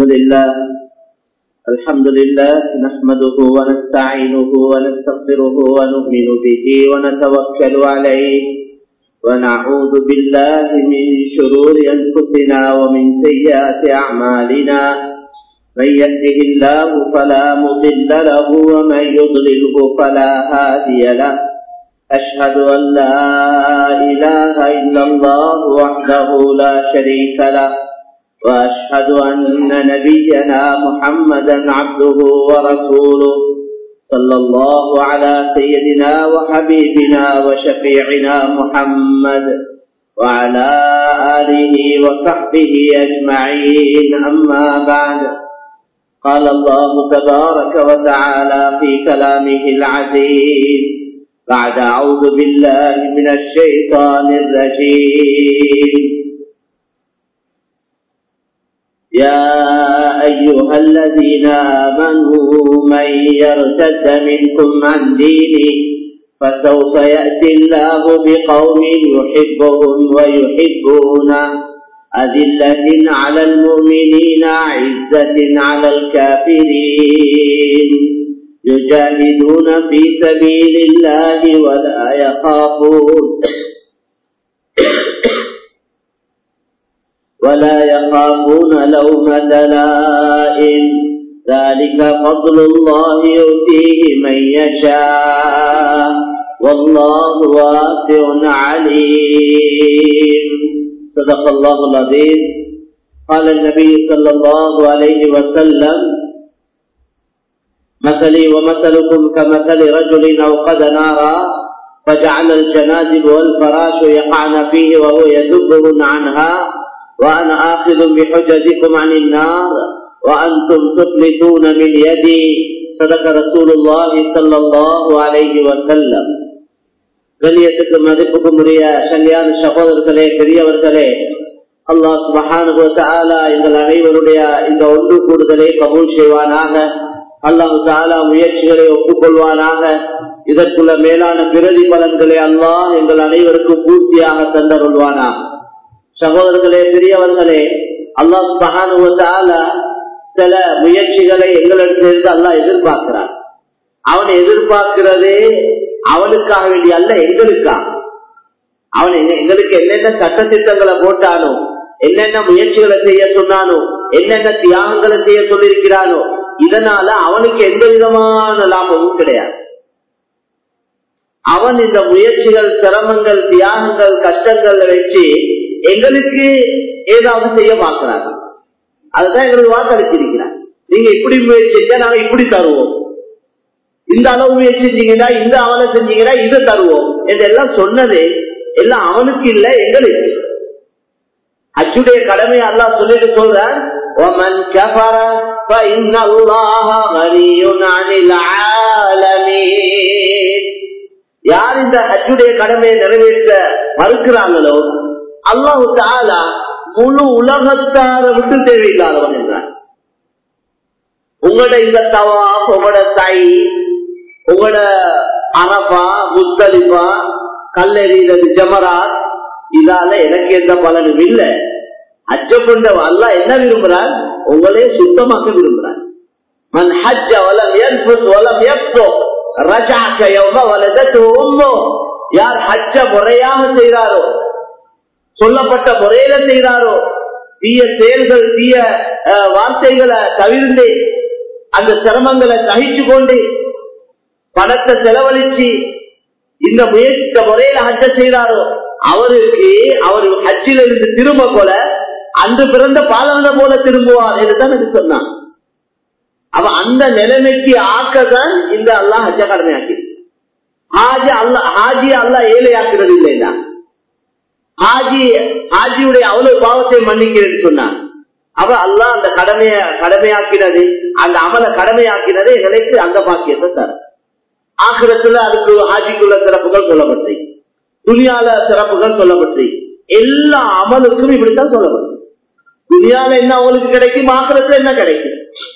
لله الحمد لله نحمده ونستعينه ونستغفره ونؤمن به ونتوكل عليه ونعوذ بالله من شرور أنفسنا ومن سيئات أعمالنا من يهده الله فلا مضل له ومن يضلله فلا هادي له أشهد أن لا إله إلا الله وحده لا شريك له وأشهد أن نبينا محمدا عبده ورسوله صلى الله على سيدنا وحبيبنا وشفيعنا محمد وعلى آله وصحبه أجمعين أما بعد قال الله تبارك وتعالى في كلامه العزيز بعد أعوذ بالله من الشيطان الرجيم يا أيها الذين آمنوا من يرتد منكم عن دينه فسوف يأتي الله بقوم يحبهم ويحبونه أذلة على المؤمنين عزة على الكافرين يجاهدون في سبيل الله ولا يخافون ولا يخافون لومة لائم ذلك فضل الله يؤتيه من يشاء والله واسع عليم صدق الله العظيم قال النبي صلى الله عليه وسلم مثلي ومثلكم كمثل رجل أوقد نارا فجعل الجنازب والفراش يقعن فيه وهو يذبهن عنها وأنا آخذ بحجزكم عن النار وأنتم تفلتون من يدي صدق رسول الله صلى الله عليه وسلم கண்ணியத்துக்கு மதிப்புக்கும் உரிய கல்யாண சகோதரர்களே பெரியவர்களே அல்லாஹ் சுபஹானுபவத்தாலா எங்கள் அனைவருடைய இந்த ஒன்று கூடுதலை கபூல் செய்வானாக அல்லாஹு தாலா முயற்சிகளை ஒப்புக்கொள்வானாக இதற்குள்ள மேலான பிரதி பலன்களை அல்லாஹ் எங்கள் அனைவருக்கும் பூர்த்தியாக தந்தருள்வானாக சகோதரர்களே பெரியவர்களே அல்லாஹ் சுபஹானுவத்தால சில முயற்சிகளை எங்களிடத்திலிருந்து அல்லாஹ் எதிர்பார்க்கிறான் அவன் எதிர்பார்க்கிறதே அவனுக்காக வேண்டிய அல்ல எங்களுக்காக அவன் எங்களுக்கு என்னென்ன சட்டத்திட்டங்களை போட்டானோ என்னென்ன முயற்சிகளை செய்ய சொன்னானோ என்னென்ன தியாகங்களை செய்ய சொல்லியிருக்கிறானோ இதனால அவனுக்கு எந்த விதமான லாபமும் கிடையாது அவன் இந்த முயற்சிகள் சிரமங்கள் தியாகங்கள் கஷ்டங்கள் வச்சு எங்களுக்கு ஏதாவது செய்ய பார்க்கிறாங்க அதுதான் எங்களுக்கு வாக்களிச்சிருக்கிறார் நீங்க இப்படி முயற்சி செஞ்சா நாங்க இப்படி தருவோம் இந்த அளவு முயற்சி செஞ்சீங்கன்னா இந்த அவனை செஞ்சீங்கன்னா இதை தருவோம் என்றெல்லாம் சொன்னது எல்லாம் அவனுக்கு இல்ல எங்களுக்கு அச்சுடைய கடமை அல்லா சொல்லிட்டு சொல்றான் ومن كفر فإن الله غني عن العالمين யார் இந்த ஹஜ்ஜுடைய கடமையை நிறைவேற்ற மறுக்கிறாங்களோ அல்லாஹு தாலா முழு உலகத்தார விட்டு தேவையில்லாதவன் என்றார் உங்களோட இந்த தவா உங்களோட தாய் உங்களோட அரபா முத்தலிபா கல்லெறிதல் ஜமராத் இதால எனக்கு எந்த பலனும் இல்லை அச்ச கொண்ட அல்ல என்ன விரும்புறார் உங்களே சுத்தமாக்க விரும்புறார் மன் ஹஜ்ஜ வலம் யன்ஃபுஸ் வலம் யஃப்ஸு ரஜஅக யௌம வலதத்து உம்மு யார் ஹஜ்ஜ முறையாக செய்கிறாரோ சொல்லப்பட்ட முறையில செய்கிறாரோ தீய செயல்கள் தீய வார்த்தைகளை தவிர்ந்து அந்த சிரமங்களை சகிச்சு கொண்டு பணத்தை செலவழிச்சு இந்த முயற்சி முறையில ஹஜ்ஜ செய்கிறாரோ அவருக்கு அவர் ஹஜ்ஜில இருந்து திரும்ப போல அன்று பிறந்த பாலவன போல திரும்புவார் என்றுதான் இது சொன்னான் அவ அந்த நிலைமைக்கு ஆக்கதான் இந்த அல்லா ஹஜ்ஜ கடமையாக்கி ஹாஜி அல்லா ஹாஜி அல்லா ஏழையாக்குறது இல்லைன்னா ஹாஜி ஹாஜியுடைய அவ்வளவு பாவத்தை மன்னிக்கிறேன்னு சொன்னான் அவ அல்லா அந்த கடமைய கடமையாக்கினது அந்த அமல கடமையாக்கினது எங்களுக்கு அந்த பாக்கியத்தை தர ஆக்கிரத்துல அதுக்கு ஹாஜிக்குள்ள சிறப்புகள் சொல்லப்பட்டு துணியால சிறப்புகள் சொல்லப்பட்டு எல்லா அமலுக்கும் இப்படித்தான் சொல்லப்பட்டு துணியால என்ன அவங்களுக்கு கிடைக்கும் ஆக்கிரத்துல என்ன கிடைக்கும்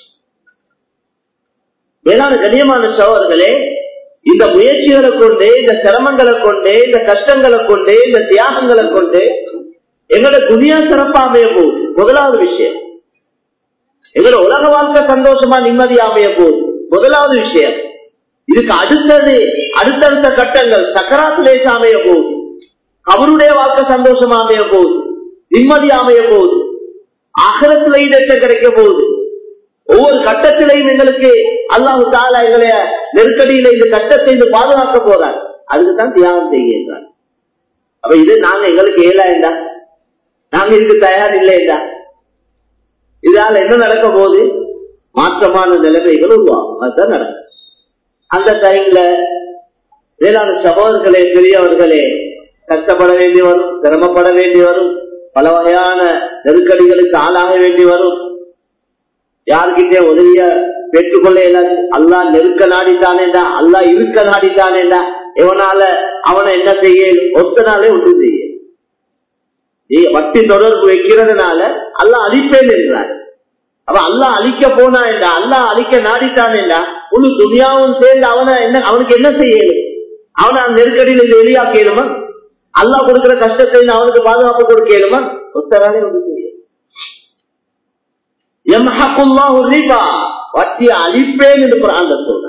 மேலான கண்ணியமான சோழர்களே இந்த முயற்சிகளை கொண்டு இந்த சிரமங்களை கொண்டு இந்த கஷ்டங்களை கொண்டு இந்த தியாகங்களை கொண்டு எங்களோட துணியா சிறப்பா அமைய போகுது முதலாவது விஷயம் எங்களோட உலக வாழ்க்கை சந்தோஷமா நிம்மதியா அமைய போகுது முதலாவது விஷயம் இதுக்கு அடுத்தது அடுத்தடுத்த கட்டங்கள் சக்கராத்து லேச அமைய போகுது அவருடைய வாழ்க்கை சந்தோஷமா அமைய போகுது நிம்மதி அமைய போகுது அகரத்துல ஈடற்ற கிடைக்க போகுது ஒவ்வொரு கட்டத்திலையும் எங்களுக்கு அல்லாஹு தாலா எங்களைய நெருக்கடியில இந்த கட்டத்தை இந்த பாதுகாக்க போறார் அதுக்கு தான் தியாகம் செய்கின்றார் அப்ப இது நாங்க எங்களுக்கு ஏலாண்டா நாங்க இதுக்கு தயார் இல்லைண்டா இதனால என்ன நடக்க போகுது மாற்றமான நிலைமைகள் உருவாகும் அதுதான் நடக்கும் அந்த டைம்ல வேளாண் சகோதரர்களே பெரியவர்களே கஷ்டப்பட வேண்டி வரும் சிரமப்பட வேண்டி வரும் பல வகையான நெருக்கடிகளுக்கு ஆளாக வேண்டி வரும் யாருக்கிட்டே உதவிய பெற்றுக்கொள்ள இயலாது அல்லா நெருக்க நாடித்தானேண்டா அல்லா இருக்க நாடித்தானேண்டா இவனால அவனை என்ன செய்ய ஒத்தனாலே ஒன்று செய்ய நீ வட்டி தொடர்பு வைக்கிறதுனால அல்லா அழிப்பேன் என்றார் அப்ப அல்லா அழிக்க போனா என்றா அல்லா அழிக்க நாடித்தானேண்டா முழு துணியாவும் சேர்ந்து அவனை என்ன அவனுக்கு என்ன செய்யணும் அவனை அந்த நெருக்கடியில் இது வெளியாக்கணுமா அல்லா கொடுக்கிற கஷ்டத்தை அவனுக்கு பாதுகாப்பு கொடுக்கணுமா ஒத்தராலே ஒன்று செய்ய வட்டி அழிப்பேன் என்று அந்த சொல்ற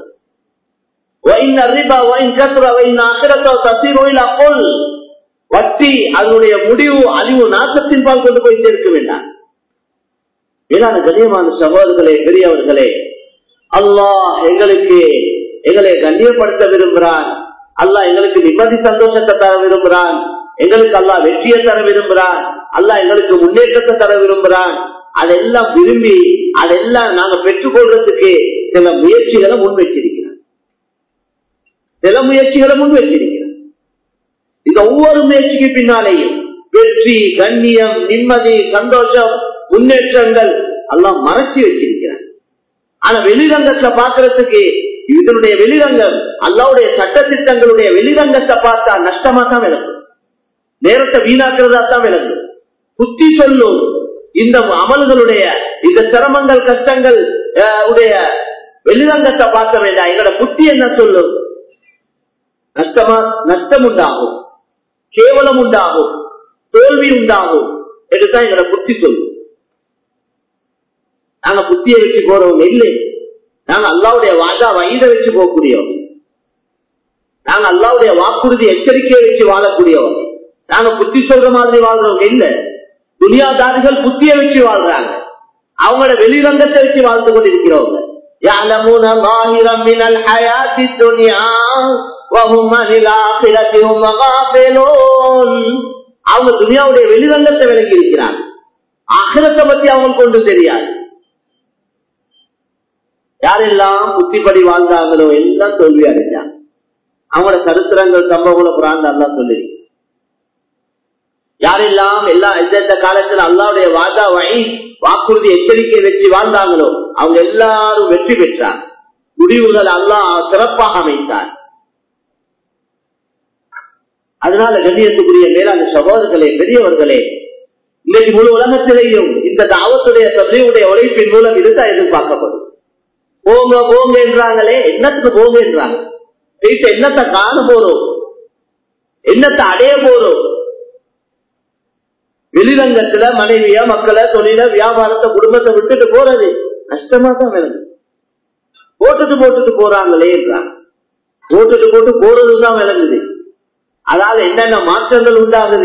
வட்டி அதனுடைய முடிவு அழிவு நாசத்தின் பால் கொண்டு போய் சேர்க்க வேண்டாம் மேலான கண்ணியமான சகோதரர்களே பெரியவர்களே அல்லாஹ் எங்களுக்கு எங்களை கண்ணியப்படுத்த விரும்புகிறான் அல்லாஹ் எங்களுக்கு நிம்மதி சந்தோஷத்தை தர விரும்புகிறான் எங்களுக்கு அல்லாஹ் வெற்றியை தர விரும்புகிறான் அல்லாஹ் எங்களுக்கு முன்னேற்றத்தை தர விரும்புகிறான் அதெல்லாம் விரும்பி அதெல்லாம் நாங்க பெற்றுக்கொள்றதுக்கு சில முயற்சிகளை முன் வச்சிருக்கிறோம் சில முயற்சிகளை முன் வச்சிருக்கிறோம் இந்த ஒவ்வொரு முயற்சிக்கு பின்னாலேயும் வெற்றி கண்ணியம் நிம்மதி சந்தோஷம் முன்னேற்றங்கள் எல்லாம் மறைச்சி வச்சிருக்கிறார் ஆனா வெளிரங்கத்துல பாக்குறதுக்கு இதனுடைய வெளிரங்கம் அல்லாவுடைய சட்டத்திட்டங்களுடைய வெளிரங்கத்தை பார்த்தா நஷ்டமா தான் விளங்கும் நேரத்தை வீணாக்குறதா தான் விளங்கும் புத்தி சொல்லும் இந்த அமல்களுடைய இந்த சிரமங்கள் கஷ்டங்கள் உடைய வெளிரங்கத்தை பார்க்க வேண்டாம் எங்களோட புத்தி என்ன சொல்லும் நஷ்டமா நஷ்டம் உண்டாகும் கேவலம் உண்டாகும் தோல்வி உண்டாகும் என்றுதான் எங்களோட புத்தி சொல்லும் நாங்க புத்தியை வச்சு போறவங்க இல்லை நாங்க அல்லாவுடைய வாதா வயதை வச்சு போகக்கூடியவங்க நாங்க அல்லாவுடைய வாக்குறுதி எச்சரிக்கையை வச்சு வாழக்கூடியவங்க நாங்க புத்தி சொல்ற மாதிரி வாழ்றவங்க இல்ல துனியாதாரிகள் புத்தியை வச்சு வாழ்றாங்க அவங்களோட வெளிரங்கத்தை வச்சு வாழ்ந்து கொண்டிருக்கிறவங்க يعلمون ظاهرا من الحياة الدنيا وهم عن الآخرة هم غافلون அவங்க துனியாவுடைய வெளிரங்கத்தை விளங்கி இருக்கிறாங்க அகரத்தை பத்தி அவங்களுக்கு கொண்டு தெரியாது யாரெல்லாம் புத்திப்படி வாழ்ந்தாங்களோ எல்லாம் தோல்வி அடைஞ்சாங்க அவங்களோட சரித்திரங்கள் சம்பவங்களை புராணம் எல்லாம் சொல்லி யாரெல்லாம் எல்லாம் எந்தெந்த காலத்துல அல்லாவுடைய வாதா வழி வாக்குறுதி எச்சரிக்கை வச்சு வாழ்ந்தாங்களோ அவங்க எல்லாரும் வெற்றி பெற்றார் முடிவுகள் அல்லாஹ் சிறப்பாக அமைத்தார் அதனால கண்ணியத்துக்குரிய மேலான சகோதரர்களே பெரியவர்களே இன்னைக்கு முழு உலகத்திலேயும் இந்த தாவத்துடைய சபையுடைய உழைப்பின் மூலம் இதுதான் எதிர்பார்க்கப்படும் போங்க போங்க என்றாங்களே என்னத்துக்கு போங்க என்றாங்க வீட்டு என்னத்தை காண போறோம் என்னத்தை அடைய போறோம் வெளிரங்கத்துல மனைவிய மக்களை தொழில வியாபாரத்தை குடும்பத்தை விட்டுட்டு போறது நஷ்டமா தான் விளங்கு போட்டுட்டு போட்டுட்டு போறாங்களே என்றாங்க போட்டுட்டு போட்டு போறதுதான் விளங்குது அதால என்னென்ன மாற்றங்கள் உண்டாகுது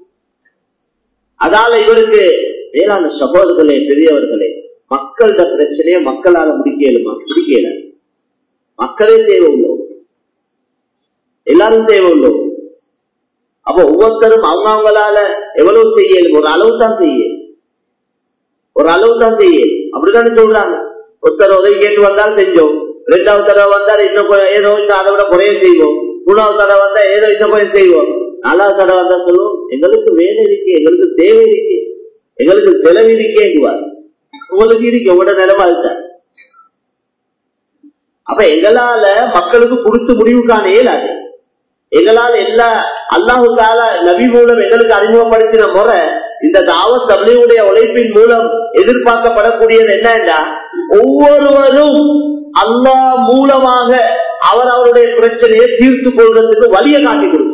அதால இவருக்கு மேலான சகோதரர்களே பெரியவர்களே மக்களோட பிரச்சனையை மக்களால முடிக்கலுமா முடிக்கல மக்களே தேவை உள்ளோம் எல்லாரும் தேவை உள்ளோம் அப்ப ஒவ்வொருத்தரும் அவங்க அவங்களால எவ்வளவு செய்யலும் ஒரு அளவு தான் செய்ய ஒரு அளவு தான் செய்ய அப்படித்தானே சொல்றாங்க ஒருத்தர் உதவி கேட்டு வந்தால் செஞ்சோம் ரெண்டாவது தடவை வந்தால் இன்னும் ஏதோ இன்னும் அதை விட குறைய செய்வோம் மூணாவது தடவை வந்தா ஏதோ இன்னும் கொஞ்சம் செய்வோம் நாலாவது தடவை வந்தா சொல்லுவோம் எங்களுக்கு வேலை இருக்கு எங்களுக்கு தேவை இருக்கு எங்களுக்கு செலவு இருக்கேங்குவார் உங்களுக்கு இருக்கு உங்களோட நிலைமை அதுதான் அப்ப எங்களால மக்களுக்கு கொடுத்து முடிவு காண இயலாது எங்களால் எல்லா அல்லாஹுக்கால நபி மூலம் எங்களுக்கு அறிமுகப்படுத்தின முறை இந்த தாவத் தபிலியுடைய உழைப்பின் மூலம் எதிர்பார்க்கப்படக்கூடியது என்னன்னா ஒவ்வொருவரும் அல்லாஹ் மூலமாக அவர் அவருடைய பிரச்சனையை தீர்த்து கொள்றதுக்கு வழியை காட்டி கொடுக்கிறது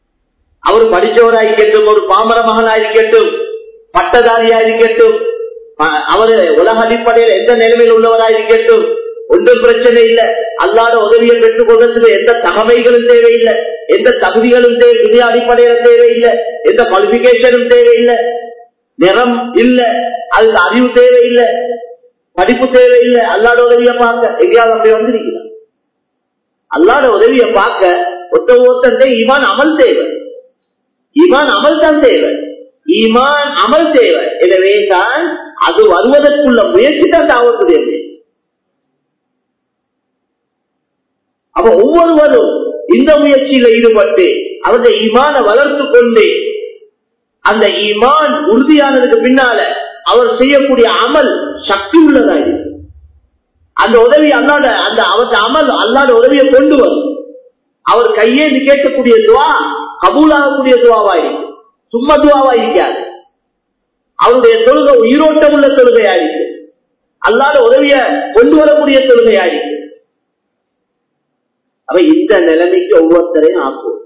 அவர் படிச்சவராயிருக்கட்டும் ஒரு பாமர மகனாயிருக்கட்டும் பட்டதாரியா இருக்கட்டும் அ- அவரு உலக அடிப்படையில் எந்த நிலைமையில் உள்ளவராக இருக்கட்டும் ஒன்றும் பிரச்சனை இல்லை அல்லாத உதவியை பெற்றுக் கொள்றதுக்கு எந்த தகமைகளும் தேவையில்லை எந்த தகுதிகளும் தேவை துணிய அடிப்படையில தேவையில்லை எந்த குவாலிபிகேஷனும் தேவையில்லை நிறம் இல்ல அதுக்கு அறிவு தேவையில்லை படிப்பு தேவையில்லை அல்லாட உதவியை பார்க்க எங்கேயாவது அப்படி வந்திருக்கிறார் அல்லாட உதவியை பார்க்க ஒத்த ஒத்தந்தே ஈமான் அமல் தேவை ஈமான் அமல் தான் தேவை ஈமான் அமல் தேவை எனவே தான் அது வருவதற்குள்ள முயற்சி தான் தாவத்துடைய முயற்சி அப்ப ஒவ்வொருவரும் இந்த முயற்சியில ஈடுபட்டு அவருடைய ஈமான வளர்த்து கொண்டு அந்த ஈமான் உறுதியானதுக்கு பின்னால அவர் செய்யக்கூடிய அமல் சக்தி உள்ளதா இருக்கு அந்த உதவி அல்லாட அந்த அவருடைய அமல் அல்லாட உதவியை கொண்டு வரும் அவர் கையேந்து கேட்கக்கூடிய துவா கபூலாகக்கூடிய துவாவா இருக்கு சும்மா துவாவா இருக்காது அவருடைய தொழுகை உயிரோட்டம் உள்ள தொழுகையா இருக்கு அல்லாத உதவிய கொண்டு வரக்கூடிய தொழுகையா இருக்கு அவ இந்த நிலைமைக்கு ஒவ்வொருத்தரையும் ஆக்கும்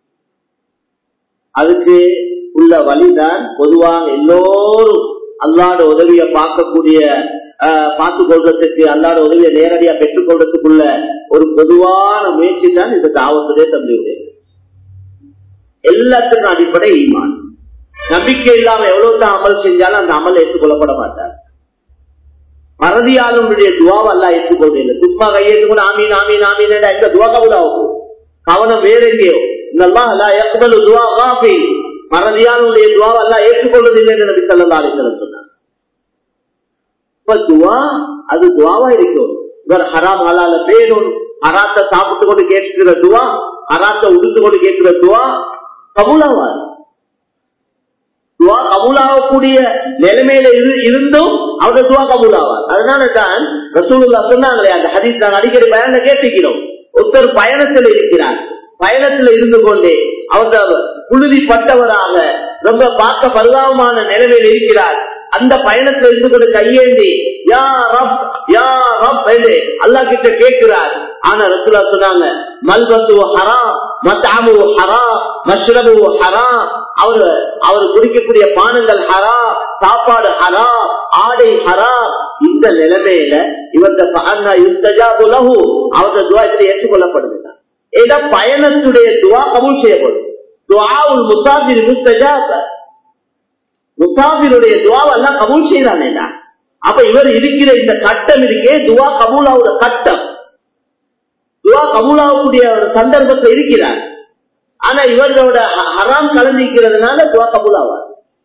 அதுக்கு உள்ள வழிதான் பொதுவாக எல்லோரும் அல்லாட உதவியை பார்க்கக்கூடிய ஆஹ், பார்த்துக் கொள்றதுக்கு அல்லாட உதவியை நேரடியா பெற்றுக் கொள்றதுக்குள்ள ஒரு பொதுவான முயற்சி தான் இந்த தாவத்துடைய தம்பியுடைய எல்லாத்துக்கும் அடிப்படை ஈமான் நம்பிக்கை இல்லாம எவ்வளவு தான் அமல் செஞ்சாலும் அந்த அமல் ஏற்றுக்கொள்ளப்பட மாட்டார் மறதியாளனுடைய துவாவை எல்லாம் ஏற்றுக்கொள்ள இல்லை சும்மா கையேற்றுக்கொண்டு ஆமீன் ஆமீன் ஆமீன் எந்த துவா கபுலாகும் கவனம் வேற எங்கேயோ இதெல்லாம் எல்லாம் ஏற்கனவே துவா காஃபி மறதியாளனுடைய துவாவை எல்லாம் ஏற்றுக்கொள்வதில்லை என்று நபி ஸல்லல்லாஹு அலைஹி வஸல்லம் சொன்னார் இப்ப துவா அது துவாவா இருக்கும் இவர் ஹராம் ஹலால பேணும் ஹராத்தை சாப்பிட்டு கொண்டு கேட்கிற துவா ஹராத்தை உடுத்து கொண்டு கேட்கிற துவா கபூலாவாது துவா கபூலாகக்கூடிய நிலைமையில இரு- இருந்தும் அவருடைய துவா கபூலாவார் அதனால தான் ரசூலுல்லா சொன்னாங்களே அந்த ஹதீஸ் நாங்கள் அடிக்கடி பயண கேட்டுக்கிறோம் ஒருத்தர் பயணத்தில் இருக்கிறார் பயணத்தில் இருந்து கொண்டே அவர் புழுதி பட்டவராக ரொம்ப பார்க்க பரிதாபமான நிலைமையில் இருக்கிறார் அந்த பயணத்தில் இருந்து கொண்டு கையேந்தி யா ரப் யா ரப் என்று அல்லாஹ் கிட்ட கேட்கிறார் ஆனா ரசூலா சொன்னாங்க மல்பத்து ஹராம் மத்தாமு ஹராம் மஷ்ரபு ஹராம் அவர் அவர் குடிக்கக்கூடிய பானங்கள் ஹராம் சாப்பாடு ஹராம் ஆடை ஹராம் இந்த நிலைமையில இவர்த அண்ணா யுஸ்தஜாபு லஹு அவரது துவா இப்படி ஏற்றுக்கொள்ளப்படுது ஏதா பயணத்துடைய துவா கபூல் செய்யப்படும் துவாவுல் முசாபிர் முஸ்தஜாப முசாபிருடைய துவாவெல்லாம் கபூல் செய்யறானேடா அப்ப இவர் இருக்கிற இந்த கட்டம் இருக்கே துவா கபூலாவோட கட்டம் துவா கபூலாகக்கூடிய ஒரு சந்தர்ப்பத்தில் இருக்கிறார் ஆனா இவர்களோட ஹ- ஹராம் கலந்திருக்கிறதுனால துவா கபூலாவார்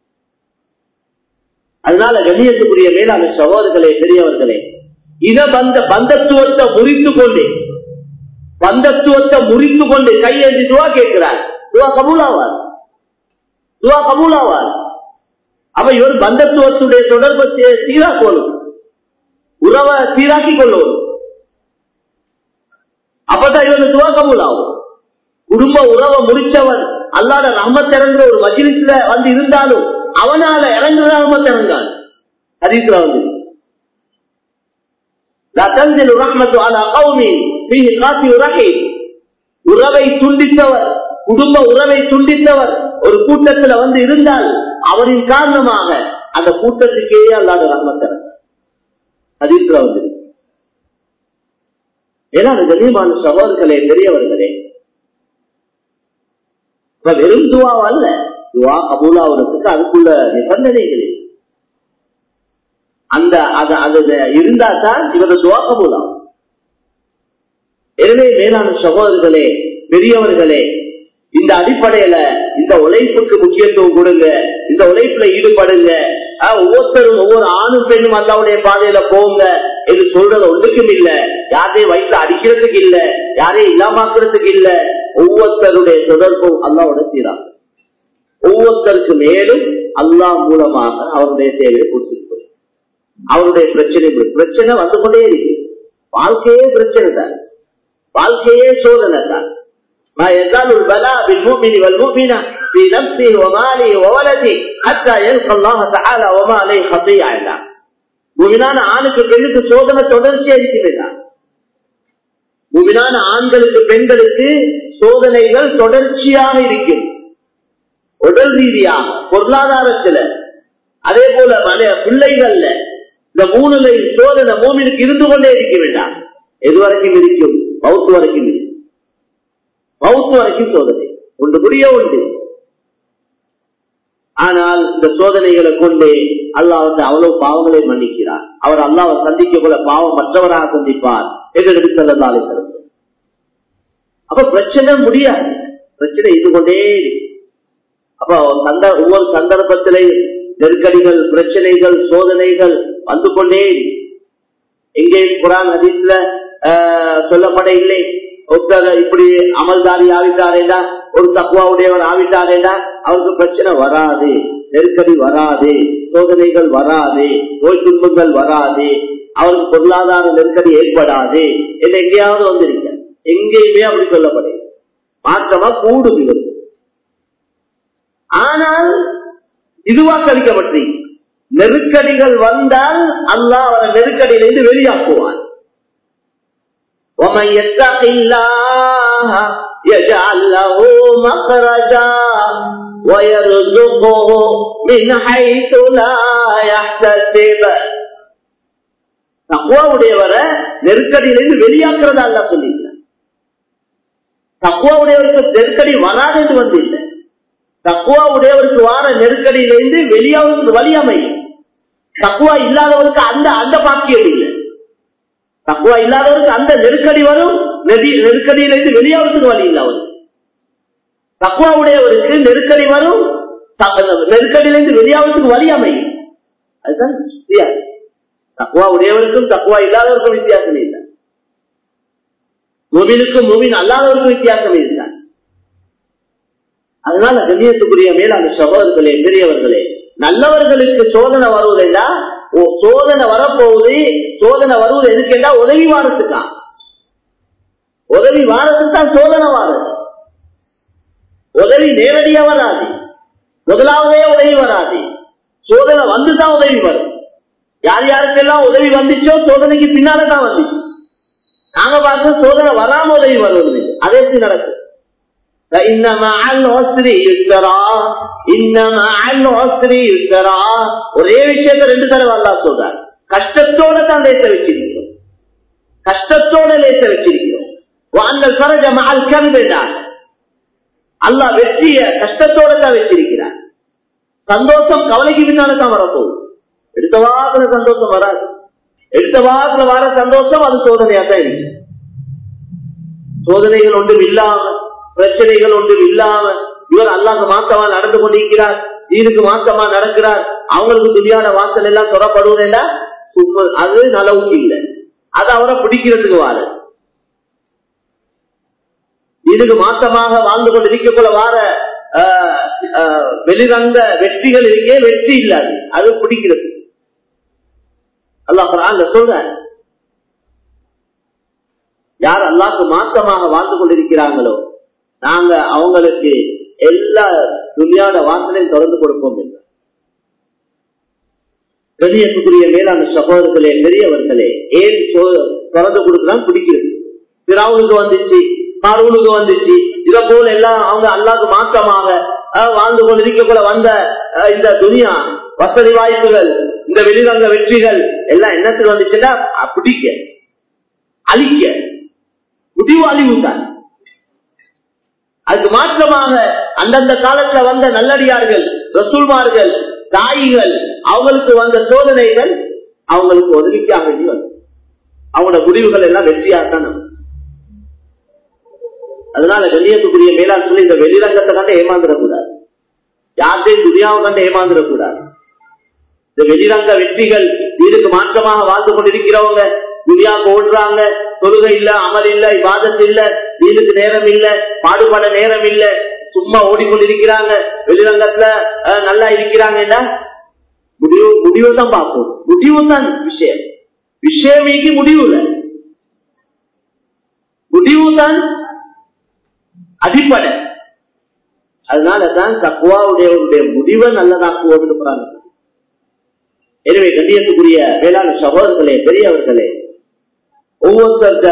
அதனால கண்ணியத்துக்குரிய மேலான சகோதரர்களே பெரியவர்களே இத பந்த பந்தத்துவத்தை முறித்து கொண்டு பந்தத்துவத்தை முறித்து கொண்டு கையெழுதி துவா கேட்கிறார் துவா கபூலாவார் துவா கபூலாவார் அப்ப இவர் பந்தத்துவத்துடைய தொடர்பை சீ- சீராக்கணும் உறவை சீராக்கி கொள்ளணும் அப்பதான் இவன் துவா கபூலாகும் குடும்ப உறவை முடிச்சவன் அல்லாத ரஹமத் இறங்குற ஒரு மஜிலிஸ்ல வந்து இருந்தாலும் அவனால இறங்குற ரஹமத் இறங்காது ஹதீஸ்ல வந்து لا تنزل الرحمة على قوم فيه قاسي رحيم உறவை துண்டித்தவர் குடும்ப உறவை துண்டித்தவர் ஒரு கூட்டத்துல வந்து இருந்தால் அவரின் காரணமாக அந்த கூட்டத்துக்கே அல்லாத ரஹமத் இறங்காது ஹதீஸ்ல வந்து ஏன்னா அது கண்ணியமான சகோதரர்களே பெரியவர்களே இப்ப வெறும் துவாவா அல்ல துவா கபூலாவதுக்கு அதுக்குள்ள நிபந்தனைகள் இருக்கு. அந்த அது அது இருந்தா தான் இவரது துவா கபூலாகும் எனவே மேலான சகோதரர்களே பெரியவர்களே இந்த அடிப்படையில இந்த உழைப்புக்கு முக்கியத்துவம் கொடுங்க இந்த உழைப்புல ஈடுபடுங்க ஆஹ், ஒவ்வொருத்தரும் ஒவ்வொரு ஆணும் பெண்ணும் அல்லாவுடைய பாதையில போங்க என்று சொல்றது ஒன்றுக்கும் இல்ல யாரையும் வயிற்றுல அடிக்கிறதுக்கு இல்ல யாரையும் இல்லாமாக்குறதுக்கு இல்ல ஒவ்வொருத்தருடைய தொடர்பும் அல்லாவோட சீரா ஒவ்வொருத்தருக்கு மேலும் அல்லாஹ் மூலமாக அவருடைய தேவையை பூர்த்தி அவருடைய பிரச்சனை பிரச்சனை வந்து கொண்டே இருக்கு வாழ்க்கையே பிரச்சனை தான் வாழ்க்கையே சோதனை தான் ما يزال البلاء بالمؤمن والمؤمنة في نفسه وماله وولده حتى يلقى الله تعالى وما عليه خطيئة إلا முமினான ஆணுக்கு பெண்ணுக்கு சோதனை தொடர்ச்சியா இருக்கிறதா முமினான ஆண்களுக்கு பெண்களுக்கு சோதனைகள் தொடர்ச்சியாக இருக்கும் உடல் ரீதியாக பொருளாதாரத்துல அதே போல மன பிள்ளைகள்ல இந்த மூணுல சோதனை மூமினுக்கு இருந்து கொண்டே இருக்க வேண்டாம் எது வரைக்கும் இருக்கும் பௌத்து வரைக்கும் இருக்கும் பௌத்து வரைக்கும் சோதனை ஒன்று புரிய உண்டு ஆனால் இந்த சோதனைகளை கொண்டு அல்லாஹ் வந்து அவ்வளவு பாவங்களை மன்னிக்கிறார் அவர் அல்லாவை சந்திக்க போல பாவம் மற்றவராக சந்திப்பார் என்று எடுத்து செல்லலாலே அப்ப பிரச்சனை முடியாது பிரச்சனை இது கொண்டே இருக்கு. அப்ப சந்த ஒவ்வொரு சந்தர்ப்பத்திலே நெருக்கடிகள் பிரச்சனைகள் சோதனைகள் வந்து கொண்டே இருக்கு. எங்கே குரான் ஹதீஸ்ல ஆஹ், சொல்லப்பட இல்லை ஒருத்தர் இப்படி அமல்தாரி ஆவிட்டாரேடா ஒரு தக்குவாவுடையவர் ஆவிட்டாரேடா அவருக்கு பிரச்சனை வராது நெருக்கடி வராது சோதனைகள் வராது நோய் துன்பங்கள் வராது அவருக்கு பொருளாதார நெருக்கடி ஏற்படாது என்று எங்கேயாவது வந்திருக்க எங்கேயுமே அப்படி சொல்லப்படுது மாற்றமா கூடும் இவருக்கு ஆனால் இதுவா கழிக்கப்பட்டிருக்கு நெருக்கடிகள் வந்தால் அல்லாஹ் அவரை நெருக்கடியிலிருந்து வெளியாக்குவான் ومن يتق الله يجعل له مخرجا ويرزقه من حيث لا يحتسب தக்குவாவுடையவரை நெருக்கடியிலிருந்து வெளியாக்குறதா அல்ல சொல்லியிருக்கிறார் தக்குவாவுடையவருக்கு நெருக்கடி வராது என்று வந்து இல்லை தக்குவா உடையவருக்கு வார நெருக்கடியிலிருந்து வெளியாவதற்கு வழி அமையும் தக்குவா இல்லாதவருக்கு அந்த அந்த பாக்கியம் இல்லை தக்குவா இல்லாதவருக்கு அந்த நெருக்கடி வரும் நெறி- நெருக்கடியிலிருந்து வெளியாவதற்கு வழி இல்லை அவருக்கு தக்குவா உடையவருக்கு நெருக்கடி வரும் த- நெருக்கடியிலிருந்து வெளியாவதற்கு வழி அமையும் அதுதான் வித்தியாசம் தக்குவா உடையவருக்கும் தக்குவா இல்லாதவருக்கும் வித்தியாசம் இல்லை மூவினுக்கும் மூவின் அல்லாதவருக்கும் வித்தியாசம் இதுதான் அதனால கண்ணியத்துக்குரிய மேலான சகோதரர்களே பெரியவர்களே நல்லவர்களுக்கு சோதனை வருவதா சோதனை வரப்போகுது சோதனை வருவது எதுக்கென்றா உதவி வாரத்துக்கா உதவி வாரத்துக்கு தான் சோதனை வாரது உதவி நேரடியா வராது முதலாவதே உதவி வராது சோதனை வந்துதான் உதவி வரும் யார் யாருக்கெல்லாம் உதவி வந்துச்சோ சோதனைக்கு பின்னால தான் வந்துச்சு நாங்க பார்த்து சோதனை வராம உதவி வருவது அது எப்படி நடக்கும் فإن مع العسر يسرا إن مع العسر يسرا ஒரே விஷயத்தை ரெண்டு தடவை அல்லாஹ் சொல்றார் கஷ்டத்தோட தான் லேச வச்சிருக்கிறோம் கஷ்டத்தோட லேச வச்சிருக்கிறோம் வாங்கள் சரஜ மகள் கருவேண்டார் அல்லாஹ் வெற்றிய கஷ்டத்தோட தான் வச்சிருக்கிறார் சந்தோஷம் கவலைக்கு பின்னால தான் வரப்போகுது எடுத்த வாரத்துல சந்தோஷம் வராது எடுத்த வாரத்துல வர சந்தோஷம் அது சோதனையா தான் இருக்கு சோதனைகள் ஒன்றும் இல்லாம பிரச்சனைகள் ஒன்றும் இல்லாம இவர் அல்லாஹ் மாத்தமா நடந்து கொண்டிருக்கிறார் தீனுக்கு மாத்தமா நடக்கிறார் அவங்களுக்கு துணியான வாசல் எல்லாம் தொடப்படுவதா அது நலவுக்கு இல்லை அது அவரை பிடிக்கிறதுக்கு வாரு இதுக்கு மாற்றமாக வாழ்ந்து கொண்டு இருக்கக்குள்ள வார ஆஹ், ஆஹ், வெளிரங்க வெற்றிகள் இருக்கே வெற்றி இல்லாது அது பிடிக்கிறது அல்லாஹ் குர்ஆன்ல சொல்ற யார் அல்லாஹ்க்கு மாற்றமாக வாழ்ந்து கொண்டிருக்கிறாங்களோ நாங்க அவங்களுக்கு எல்லா துணியாட வாசலையும் திறந்து கொடுப்போம் என்று கண்ணியத்துக்குரிய மேலான சகோதரர்களே பெரியவர்களே ஏன் சோ- திறந்து கொடுக்கலாம் பிடிக்கிறது பிராவுனுக்கு வந்துச்சு பார்வனுக்கு வந்துச்சு இத போல எல்லாம் அவங்க அல்லாக்கு மாற்றமாக அஹ், வாழ்ந்து கொண்டிருக்கக்குள்ள வந்த அஹ், இந்த துனியா வசதி வாய்ப்புகள் இந்த வெளிரங்க வெற்றிகள் எல்லாம் என்னத்துக்கு வந்துச்சுன்னா அஹ், பிடிக்க அழிக்க முடிவு அழிவு தான் அதுக்கு மாற்றமாக அந்தந்த காலத்துல வந்த நல்லடியார்கள் ரசூல்மார்கள் தாயிகள் அவங்களுக்கு வந்த சோதனைகள் அவங்களுக்கு உதவிக்காக வேண்டி வந்தது அவங்களோட முடிவுகள் எல்லாம் வெற்றியாகத்தான் நடந்துச்சு. அதனால வெளியேற்றக்கூடிய மேலாண் சொல்லி இந்த வெளிரங்கத்தை கண்டு ஏமாந்துடக்கூடாது யார்கிட்டையும் துணியாவை கண்டு ஏமாந்துடக்கூடாது இந்த வெளிரங்க வெற்றிகள் இதுக்கு மாற்றமாக வாழ்ந்து கொண்டிருக்கிறவங்க துணியாவுக்கு ஓடுறாங்க தொழுகை இல்ல அமல் இல்ல இவாதத்து இல்ல வீட்டுக்கு நேரம் இல்ல பாடுபட நேரம் இல்ல சும்மா ஓடிக்கொண்டிருக்கிறாங்க வெளிரங்கத்துல அஹ், நல்லா இருக்கிறாங்கன்னா முடிவு முடிவு தான் பார்ப்போம் முடிவு தான் விஷயம் விஷயமேக்கு முடிவு இல்ல முடிவு தான் அடிப்படை அதனாலதான் தக்குவாவுடையவருடைய முடிவை நல்லதாக்குவோம்னு சொல்றாங்க எனவே கண்ணியத்துக்குரிய வேளாண் சகோதரர்களே பெரியவர்களே ஒவ்வொருத்தர்க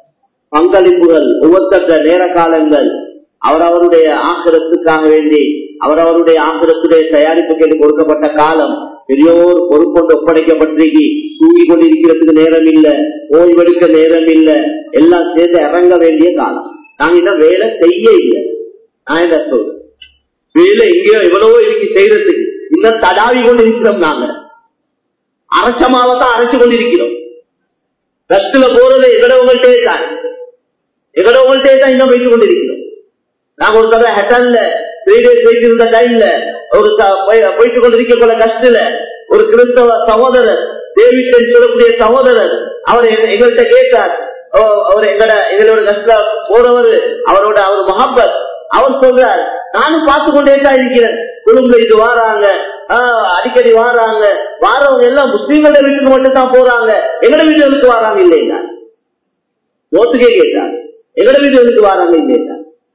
பங்களிப்புகள் ஒவ்வொருத்தர்க நேர காலங்கள் அவரவருடைய ஆக்கிரத்துக்காக வேண்டி அவர் அவருடைய ஆசிரத்துடைய தயாரிப்புக்கு கொடுக்கப்பட்ட காலம் பெரியோர் பொறுப்பொண்டு ஒப்படைக்கப்பட்டிருக்கி தூங்கி கொண்டிருக்கிறதுக்கு நேரம் இல்ல ஓய்வெடுக்க நேரம் இல்ல எல்லாம் சேர்ந்து இறங்க வேண்டிய காலம் நாங்க இன்னும் வேலை செய்ய இல்லை நான் என்ன சொல்றேன் வேலை எங்கேயோ எவ்வளவோ இருக்கு செய்யறதுக்கு இன்னும் தடாவி கொண்டு இருக்கிறோம் நாங்க அரசமாவை தான் அரைச்சு கொண்டிருக்கிறோம் பஸ்ல போறது எங்கடவங்கள்டே தான் எங்கடவங்கள்டே தான் இன்னும் வைத்துக் கொண்டிருக்கிறோம் நாங்க ஒரு தடவை ஹெட்டன்ல த்ரீ டேஸ் வைத்திருந்த டைம்ல ஒரு போயிட்டு கொண்டிருக்க போல கஷ்டல ஒரு கிறிஸ்தவ சகோதரர் டேவிட்டன் சொல்லக்கூடிய சகோதரர் அவர் எங்கள்கிட்ட கேட்டார் அவர் எங்கட எங்களோட கஷ்ட போறவர் அவரோட அவர் மஹப்பத் அவர் சொல்றார் நானும் பார்த்து கொண்டே தான் இருக்கிறேன் குழும்புல இது வாராங்க அடிக்கடி வாராங்க வாரவங்க எல்லாம் முஸ்லீம்கள வீட்டுக்கு மட்டும் தான் போறாங்க எங்கட வீட்டுகளுக்கு வராங்க இல்லையா நோத்துக்கே கேட்டார் எங்கட வீட்டுகளுக்கு வராங்க இல்லையா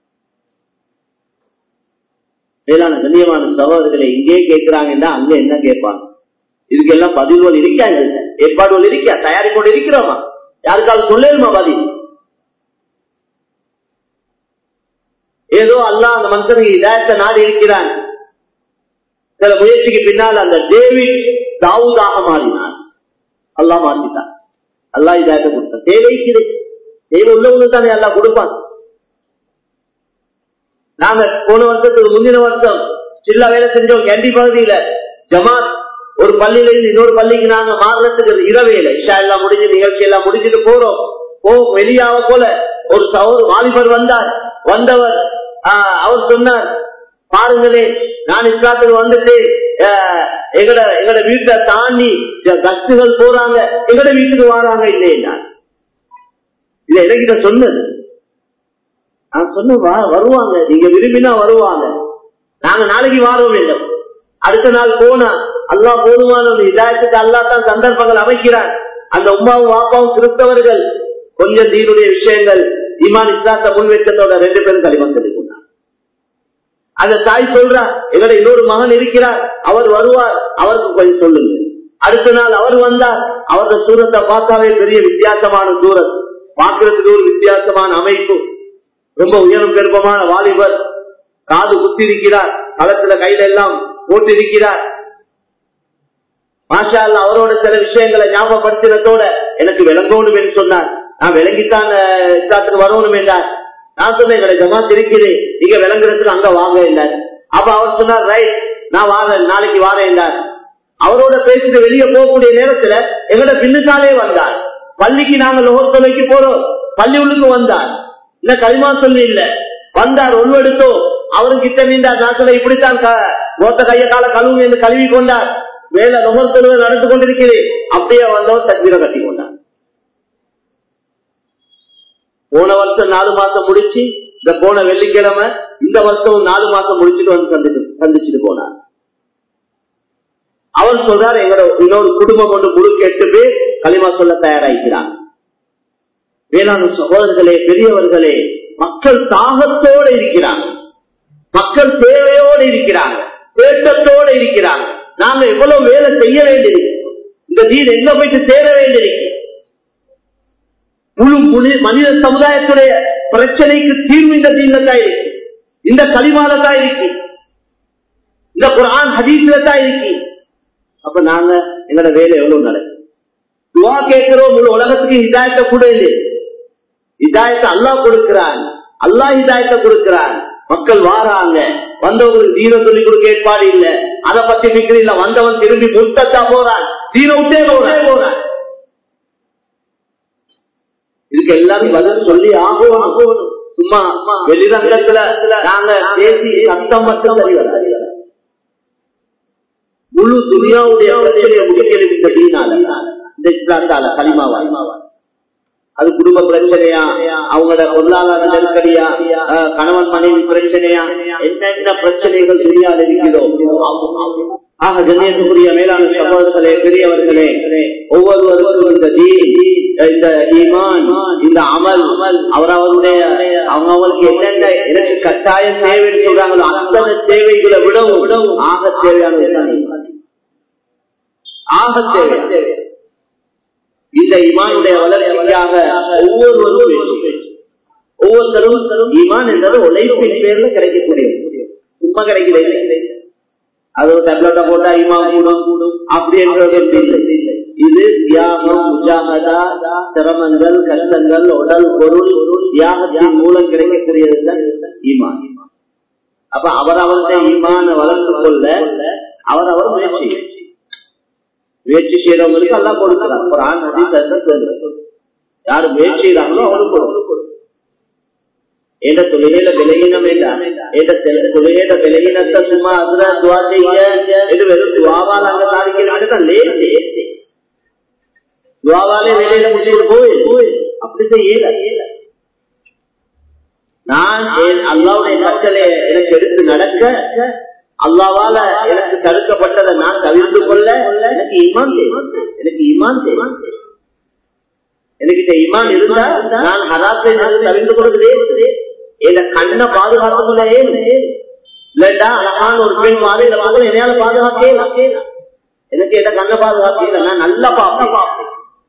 மேலான கண்ணியமான சகோதரர்களை இங்கே கேட்கிறாங்கன்னா அங்க என்ன கேட்பாங்க இதுக்கெல்லாம் பதில்கள் இருக்கா ஏற்பாடுகள் இருக்கா தயாரிப்போடு இருக்கிறோமா யாருக்காவது சொல்லேருமா பதில் ஏதோ அல்லா அந்த மனுஷனுக்கு இதாயத்தை நாடு இருக்கிறான் சில முயற்சிக்கு பின்னால் அந்த டேவிட் தாவூதாக மாறினான் அல்லா மாற்றிட்டான் அல்லா இதாயத்தை கொடுத்தான் தேவைக்கு தேவை உள்ளவங்களுக்கு தானே அல்லா கொடுப்பான் நாங்க போன வருஷத்துக்கு முந்தின வருஷம் சில்ல வேலை செஞ்சோம் கேண்டி பகுதியில ஜமாத் ஒரு பள்ளியில இருந்து இன்னொரு பள்ளிக்கு நாங்க மாறுறதுக்கு இரவையில இஷா எல்லாம் முடிஞ்சு நிகழ்ச்சி எல்லாம் முடிஞ்சுட்டு போறோம் ஓ வெளியாக போல ஒரு சகோதர வாலிபர் வந்தார் வந்தவர் அவர் சொன்னார் பாருங்களே நான் இஸ்லாத்துக்கு வந்துட்டு எங்கட எங்கட வீட்டை தாண்டி கஷ்டுகள் போறாங்க எங்கட வீட்டுக்கு வராங்க இல்லையா இதை எனக்கு சொன்னது நான் சொன்னவா வருவாங்க நீங்க விரும்பினா வருவாங்க நாங்க நாளைக்கு வார வேண்டும் அடுத்த நாள் போனா அல்லா போதுமான இதாயத்துக்கு அல்லா தான் சந்தர்ப்பங்கள் அமைக்கிறார் அந்த உமாவும் வாப்பாவும் கிறிஸ்தவர்கள் கொஞ்சம் தீனுடைய விஷயங்கள் இமான் இஸ்லாத்தை முன்வெச்சத்தோட ரெண்டு பேரும் களிமண் தெரிவிக்கிறார் அந்த தாய் சொல்றா எங்கட இன்னொரு மகன் இருக்கிறார் அவர் வருவார் அவருக்கு கொஞ்சம் சொல்லுங்க அடுத்த நாள் அவர் வந்தார் அவரது சூரத்தை பார்த்தாவே பெரிய வித்தியாசமான சூரத் பார்க்கறதுக்கு ஒரு வித்தியாசமான அமைப்பு ரொம்ப உயரம் பெருப்பமான வாலிபர் காது குத்தி இருக்கிறார் களத்துல கையில எல்லாம் போட்டு இருக்கிறார் மாஷா அவரோட சில விஷயங்களை ஞாபகப்படுத்தினத்தோட எனக்கு விளங்கணும் என்று சொன்னார் நான் விளங்கித்தான் இஸ்லாத்துக்கு வரணும் என்றார் நான் சொன்னேன் எங்களை ஜமாத் இருக்கிறேன் நீங்க விளங்குறதுக்கு அங்க வாங்க என்றார் அப்ப அவர் சொன்னார் ரைட் நான் வாங்க நாளைக்கு வாரேன் என்றார் அவரோட பேசிட்டு வெளியே போகக்கூடிய நேரத்துல எங்கட பின்னுக்காலே வந்தார் பள்ளிக்கு நாங்க லோகத்தொலைக்கு போறோம் பள்ளி உள்ளுக்கு வந்தார் இல்ல களிமா சொல்லி இல்ல வந்தார் ஒழுவெடுத்தோ அவருக்கிட்ட நீண்டார் நாட்களை இப்படித்தான் மொத்த கைய கால கழுவு என்று கழுவி கொண்டார் மேல நுகர் தொழுவை நடந்து கொண்டிருக்கிறேன் அப்படியே வந்தவர் தக்வீரை கட்டி கொண்டார் போன வருஷம் நாலு மாசம் முடிச்சு இந்த போன வெள்ளிக்கிழமை இந்த வருஷம் நாலு மாசம் முடிச்சுட்டு வந்து சந்திச்சு சந்திச்சுட்டு போனார் அவர் சொல்றார் எங்களோட இன்னொரு குடும்பம் ஒன்று முழுக்க எட்டு பேர் களிமா சொல்ல தயாராகிறாங்க வேளாண் சகோதரர்களே பெரியவர்களே மக்கள் தாகத்தோடு இருக்கிறாங்க மக்கள் தேவையோடு இருக்கிறாங்க தேட்டத்தோடு இருக்கிறாங்க நாங்க எவ்வளவு வேலை செய்ய வேண்டியிருக்கு இந்த நீர் எங்க போயிட்டு சேர வேண்டியிருக்கு முழு மனித சமுதாயத்துடைய பிரச்சனைக்கு தீர்வு இந்த தீன்ல தான் இருக்கு இந்த களிமால தான் இருக்கு இந்த குரான் ஹதீஸ்ல தான் இருக்கு அப்ப நாங்க எங்களோட வேலை எவ்வளவு நடக்கும் துவா கேட்கிறோம் முழு உலகத்துக்கு இதாயத்தை கூட இல்லை இதாயத்தை அல்லா கொடுக்கிறான் அல்லா இதாயத்தை கொடுக்கிறான் மக்கள் வாராங்க வந்தவங்களுக்கு தீன சொல்லி கொடுக்க ஏற்பாடு இல்ல அதை பத்தி பிக்கிற இல்ல வந்தவன் திரும்பி முத்தத்தா போறான் தீன விட்டே போறான் போறான் இதுக்கு எல்லாரும் பதில் சொல்லி ஆகும் ஆகும் சும்மா வெளிரங்கத்துல நாங்க பேசி சத்தம் மட்டும் சரி வராது முழு துணியாவுடைய பிரச்சனையை முடிக்கிறது இந்த தீனால இந்த இஸ்லாத்தால களிமாவா அது குடும்ப பிரச்சனையா அவங்களோட பொருளாதார நெருக்கடியா கணவன் மனைவி பிரச்சனையா என்னென்ன பிரச்சனைகள் தெரியாது இருக்கிறதோ ஆக கண்ணியத்துக்குரிய மேலான சகோதரர்களே பெரியவர்களே ஒவ்வொருவருக்கும் இந்த தீன் இந்த ஈமான் இந்த அமல் அவர் அவருடைய அவங்க அவங்களுக்கு என்னென்ன எனக்கு கட்டாயம் தேவைன்னு சொல்றாங்களோ அத்தனை தேவைகளை விடவும் விடவும் ஆக தேவையானது ஆக தேவை இந்த இமானுடைய வளர்ச்சிக்காக ஒவ்வொருவரும் ஒவ்வொருத்தரும் ஈமான் என்பது உழைப்பின் பேர்ல கிடைக்கக்கூடிய சும்மா கிடைக்கிறது அது ஒரு டேப்லெட்டை போட்டா இமா கூடும் கூடும் அப்படி என்றது இல்லை இது தியாகம் முஜாகதா சிரமங்கள் கஷ்டங்கள் உடல் பொருள் தியாகத்தின் மூலம் கிடைக்கக்கூடியதுதான் ஈமான் அப்ப அவர் அவருடைய ஈமான வளர்த்து கொள்ள அவர் அவர் முயற்சி முயற்சி செய்யறவங்களுக்கு எல்லாம் கொடுக்கிறார் ஒரு ஆண் நதி தந்து யாரு முயற்சி செய்யறாங்களோ அவருக்கு கொடுக்கும் என்ற தொழில விலகினம் என்ற தொழில விலகினத்தை சும்மா அதுல துவா செய்ய என்று வெறும் துவாவால் அங்க சாதிக்கிறாங்க லேசே துவாவாலே வேலையில முடிச்சுட்டு போய் அப்படி செய்யல நான் அல்லாவுடைய கட்டளை எனக்கு எடுத்து நடக்க அல்லாவால எனக்கு தடுக்கப்பட்டதை நான் தவிர்த்து கொள்ள எனக்கு ஈமான் தேவை எனக்கு ஈமான் தேவை எனக்கு ஈமான் இருந்தா நான் ஹராத்தை தவிர்த்து கொள்வதே என் கண்ணை பாதுகாத்துக்கொள்ளே இல்லண்டா அழகான ஒரு பெண் மாதிரி இந்த மாதிரி என்னால பாதுகாக்கே எனக்கு என் கண்ணை பாதுகாக்கல நான் நல்லா பார்ப்பேன்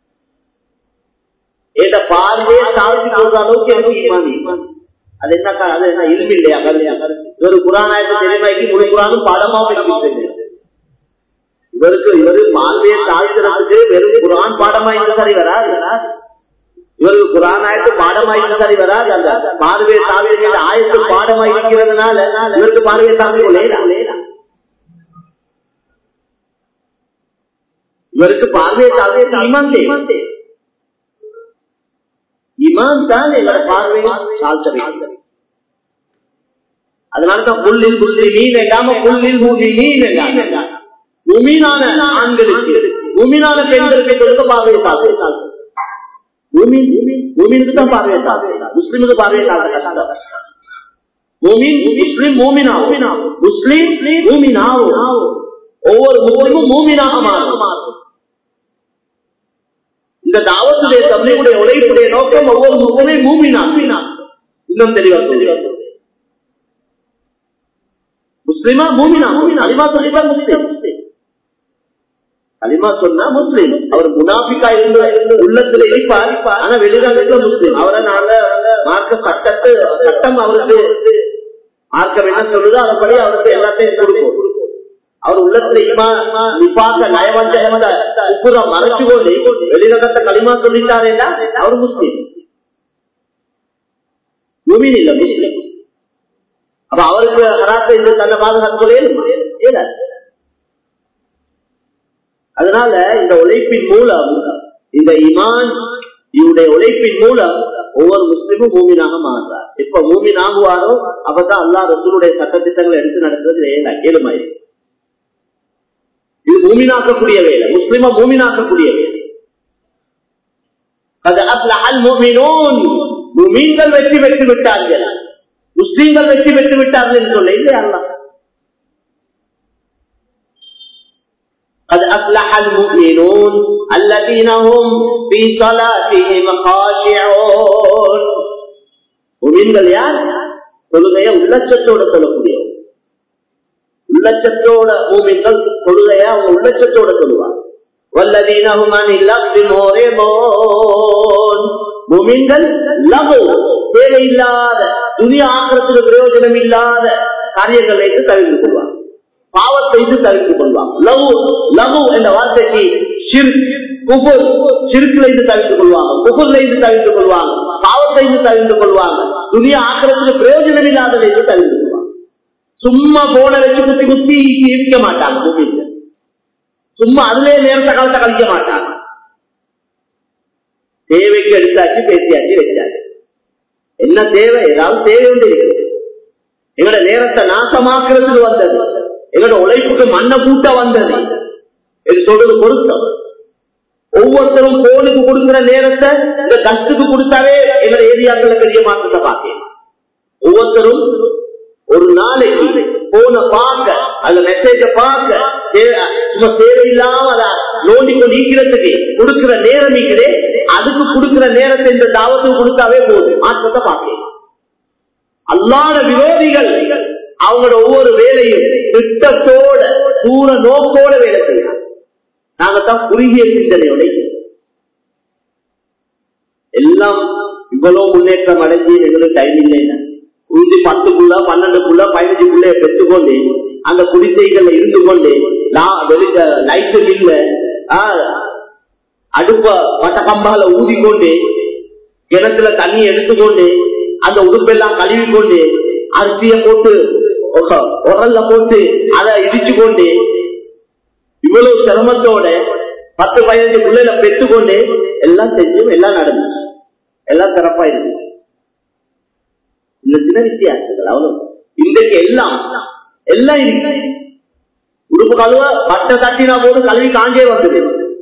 என் பார்வையை தாழ்த்தி கொள்ற அளவுக்கு எனக்கு ஈமான் அது என்ன அது என்ன இல்மி இல்லையா கல்லையா இவர் குரானாயத்தை தெரியுமாக்கி முழு குரானும் பாடமா இவருக்கு இவரு பார்வையை தாழ்த்துறதுக்கு வெறும் குரான் பாடமாயிட்டு சரி வராது இவருக்கு குரானாயத்து பாடமாயிட்டு சரி வராது அந்த பார்வையை தாழ்வு ஆயத்து பாடமாய் இருக்கிறதுனால இவருக்கு பார்வையை தாழ்வு கொள்ளலாம் இவருக்கு பார்வையை தாழ்வு ஈமான் தேவை இமான் தான் எங்களோட பார்வையை சால்த்த வேண்டும் அதனாலதான் புல்லில் புல்லி நீ வேண்டாம புல்லில் மூவி நீ வேண்டாம் உமீனான ஆண்களுக்கு உமீனான பெண்களுக்கு கொடுக்க பார்வையை சால்த்து மூமினுக்கு தான் பார்வையை சால்த்து முஸ்லிமுக்கு பார்வையை சால்த்த கஷ்டம் மூமின் முஸ்லிம் மூமினா முஸ்லிம் மூமினாவும் ஒவ்வொரு முஸ்லிமும் மூமினாக மாறும் இந்த தாவத்துடைய தந்தையுடைய உழைப்புடைய நோக்கம் ஒவ்வொரு முகமே மூமினா இன்னும் தெளிவா தெளிவா முஸ்லிமா மூமினா அலிமா சொல்லிட்டா முஸ்லிம் அலிமா சொன்னா முஸ்லிம் அவர் முனாபிக்கா இருந்து உள்ளத்துல இருப்பார் ஆனா வெளிநாட்டுல முஸ்லிம் அவரை நாங்க மார்க்க சட்டத்து சட்டம் அவருக்கு மார்க்கம் என்ன சொல்லுதோ அதன்படி அவருக்கு எல்லாத்தையும் கொடுக்கும் அவர் உள்ளத்துல இமா நிப்பாக்க நயவஞ்சகமத உப்புறம் மறைச்சு கொண்டு வெளிநடத்த களிமா சொல்லிட்டாரேடா அவர் முஸ்லீம் முமின் இல்ல முஸ்லிம் அப்ப அவருக்கு ஹராத்தை இது தன்னை பாதுகாத்து அதனால இந்த உழைப்பின் மூலம் இந்த இமான் இவருடைய உழைப்பின் மூலம் ஒவ்வொரு முஸ்லிமும் மூமினாக மாறுறார் இப்ப மூமின் ஆகுவாரோ அப்பதான் அல்லா ரசூலுடைய சட்டத்திட்டங்களை எடுத்து நடத்துறது ஏழுமாயிரு இது மூமினாக்கக்கூடிய வேலை முஸ்லிம மூமினாக்கக்கூடிய வேலை முமீன்கள் வெற்றி பெற்று விட்டார்கள் முஸ்லீம்கள் வெற்றி பெற்று விட்டார்கள் என்று சொல்ல இல்லை அல்ல قد أفلح المؤمنون الذين هم في صلاتهم خاشعون முமீன்கள் யார் தொழுகைய உள்ளச்சத்தோட சொல்லக்கூடியவங்க உள்ளச்சத்தோட மூமின்கள் தொழுகையா அவங்க உள்ளச்சத்தோட சொல்லுவாங்க மூமின்கள் லகு தேவையில்லாத துணியா ஆக்கிறதுக்கு பிரயோஜனம் இல்லாத காரியங்கள் வைத்து தவிர்த்து கொள்வாங்க பாவத்தை வைத்து தவிர்த்து கொள்வாங்க லகு லகு என்ற வார்த்தைக்கு குபுர் சிறுக்குல இருந்து தவிர்த்து கொள்வாங்க குபுர்ல இருந்து தவிர்த்து கொள்வாங்க பாவத்தை இருந்து தவிர்த்து கொள்வாங்க துணியா ஆக்கிறதுக்கு பிரயோஜனம் இல்லாததை இருந்து தவிர்த்து கொள்வாங்க சும்மா போன வச்சு குத்தி குத்தி இருக்க மாட்டாங்க பூமியில சும்மா அதுலயே நேரத்தை காலத்தை கழிக்க மாட்டாங்க தேவைக்கு எடுத்தாச்சு பேசியாச்சு வச்சாச்சு என்ன தேவை ஏதாவது தேவை உண்டு எங்களோட நேரத்தை நாசமாக்குறதுக்கு வந்தது எங்களோட உழைப்புக்கு மண்ணை கூட்ட வந்தது இது சொல்றது பொருத்தம் ஒவ்வொருத்தரும் போனுக்கு கொடுக்கிற நேரத்தை இந்த கஷ்டத்துக்கு கொடுத்தாவே எங்களோட ஏரியாக்கள் பெரிய மாற்றத்தை பார்த்தேன் ஒவ்வொருத்தரும் ஒரு நாளைக்கு போன பார்க்க அந்த மெசேஜ பார்க்க சும்மா தேவையில்லாம அதை நோண்டி கொண்டு ஈக்கிறதுக்கு கொடுக்கிற நேரம் ஈக்கிறே அதுக்கு கொடுக்கிற நேரத்தை இந்த தாவத்துக்கு கொடுத்தாவே போதும் மாற்றத்தை பார்க்கலாம் அல்லாத விரோதிகள் அவங்களோட ஒவ்வொரு வேலையும் திட்டத்தோட தூர நோக்கோட வேலை செய்யலாம் நாங்க தான் குறுகிய சிந்தனையோட எல்லாம் இவ்வளவு முன்னேற்றம் அடைஞ்சு எங்களுக்கு டைம் இல்லைன்னா உந்தி பத்துக்குள்ள பன்னெண்டுக்குள்ள பதினஞ்சுக்குள்ள பெற்றுக்கொண்டு அந்த குடிசைகள்ல இருந்து கொண்டு லைட்டு இல்ல அடுப்ப வட்டக்கம்பால ஊதிக்கொண்டு கிணத்துல தண்ணி எடுத்துக்கொண்டு அந்த உடுப்பெல்லாம் கழுவி கொண்டு அரிசிய போட்டு உரல்ல போட்டு அதை இடிச்சு கொண்டு இவ்வளவு சிரமத்தோட பத்து பதினஞ்சு பிள்ளைல பெற்றுக்கொண்டு எல்லாம் செஞ்சும் எல்லாம் நடந்துச்சு எல்லாம் சிறப்பா இருந்துச்சு இந்த சின்ன வித்தியாசங்கள் அவ்வளவு இன்றைக்கு எல்லாம் எல்லாம் இருக்கு உடுப்பு கழுவ பட்டை தட்டினா போது கல்வி காஞ்சே வந்தது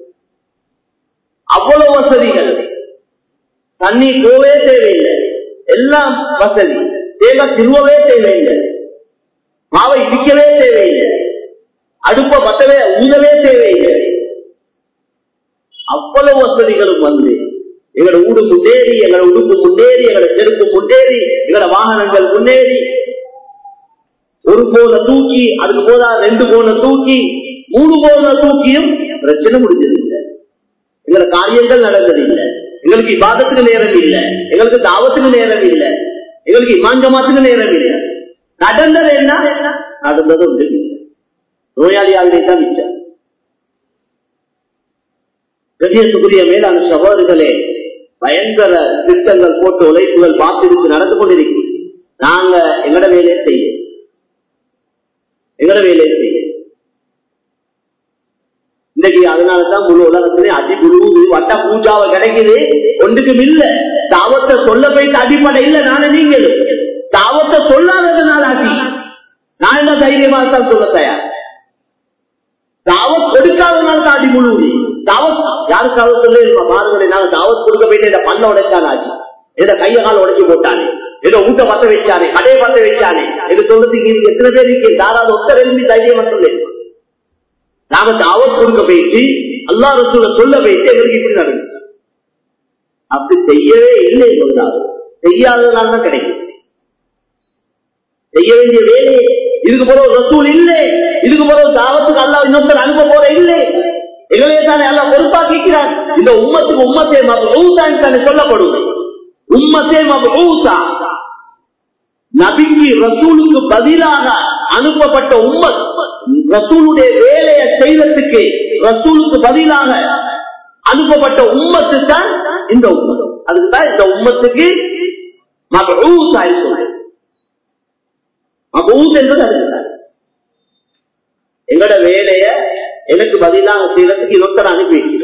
அவ்வளவு வசதிகள் தண்ணி போவே தேவையில்லை எல்லாம் வசதி தேங்காய் திருவவே தேவையில்லை மாவை இடிக்கவே தேவையில்லை அடுப்ப பத்தவே ஊதவே தேவையில்லை அவ்வளவு வசதிகளும் வந்து எங்களோட ஊடு முன்னேறி எங்களோட உடுப்பு முன்னேறி எங்களோட செருப்பு முன்னேறி எங்களோட வாகனங்கள் முன்னேறி ஒரு போன தூக்கி அதுக்கு போதா ரெண்டு போன தூக்கி மூணு போன தூக்கியும் பிரச்சனை முடிஞ்சது இல்லை எங்களோட காரியங்கள் நடந்தது இல்லை எங்களுக்கு இபாதத்துக்கு நேரம் இல்லை எங்களுக்கு தாவத்துக்கு நேரம் இல்லை எங்களுக்கு இமாஞ்சமாத்துக்கு நேரம் இல்லை நடந்தது என்ன நடந்தது ஒன்று இல்லை நோயாளியாளர்களே தான் மிச்சம் கண்ணியத்துக்குரிய மேலான சகோதரர்களே பயங்கர திட்டங்கள் போட்டு உழைப்புகள் பார்த்து நடந்து கொண்டிருக்கிறோம் நாங்க எங்கட வேலையை செய்ய எங்கட வேலையை செய்ய இன்னைக்கு அதனாலதான் முழு உலகத்திலே அடி குருவு வட்ட பூஜாவை கிடைக்குது ஒன்றுக்கும் இல்ல தாவத்தை சொல்ல போயிட்டு அடிப்படை இல்ல நானே நீங்களும் தாவத்தை சொல்லாததுனால அடி நான் என்ன தைரியமா தான் சொல்ல தயார் தாவத் கொடுக்காதனால தான் அடி முழுவுது தாவத் யாருக்காவது சொல்ல பாருங்களே நாங்க தாவத் கொடுக்க போயிட்டு இந்த பண்ண உடைச்சான் ஆச்சு ஏதோ கைய கால உடைச்சு போட்டானே ஏதோ ஊட்ட பத்த வச்சானே கடையை பத்த வச்சானே இது சொல்றதுக்கு எத்தனை பேர் இருக்கு யாராவது ஒத்தர் எழுதி தைரியமா சொல்லு நாம தாவத் கொடுக்க போயிட்டு அல்லா ரசூல சொல்ல போயிட்டு எங்களுக்கு இப்படி நடந்துச்சு அப்படி செய்யவே இல்லை சொன்னாரு செய்யாததுனால தான் கிடைக்கும் செய்ய வேண்டிய வேலை இதுக்கு போற ஒரு ரசூல் இல்லை இதுக்கு போற ஒரு தாவத்துக்கு அல்லா இன்னொருத்தர் அனுப்ப போற இல்லை எங்களையே தானே எல்லாம் பொறுப்பாக்கிறார் இந்த உம்மத்துக்கு உம்மத்தே மபூசான்னு தானே சொல்லப்படுது உம்மத்தே மபூசா நபிக்கு ரசூலுக்கு பதிலாக அனுப்பப்பட்ட உம்மத் ரசூலுடைய வேலையை செய்வதற்கு ரசூலுக்கு பதிலாக அனுப்பப்பட்ட உம்மத்து தான் இந்த உம்மத் அதுக்கு தான் இந்த உம்மத்துக்கு மபூசா சொல்றேன் மபூஸ் என்பது அதுதான் எங்களோட வேலைய எனக்கு பதிலாக செய்யறதுக்கு இன்னொருத்தர் அனுப்பி வைக்கிறது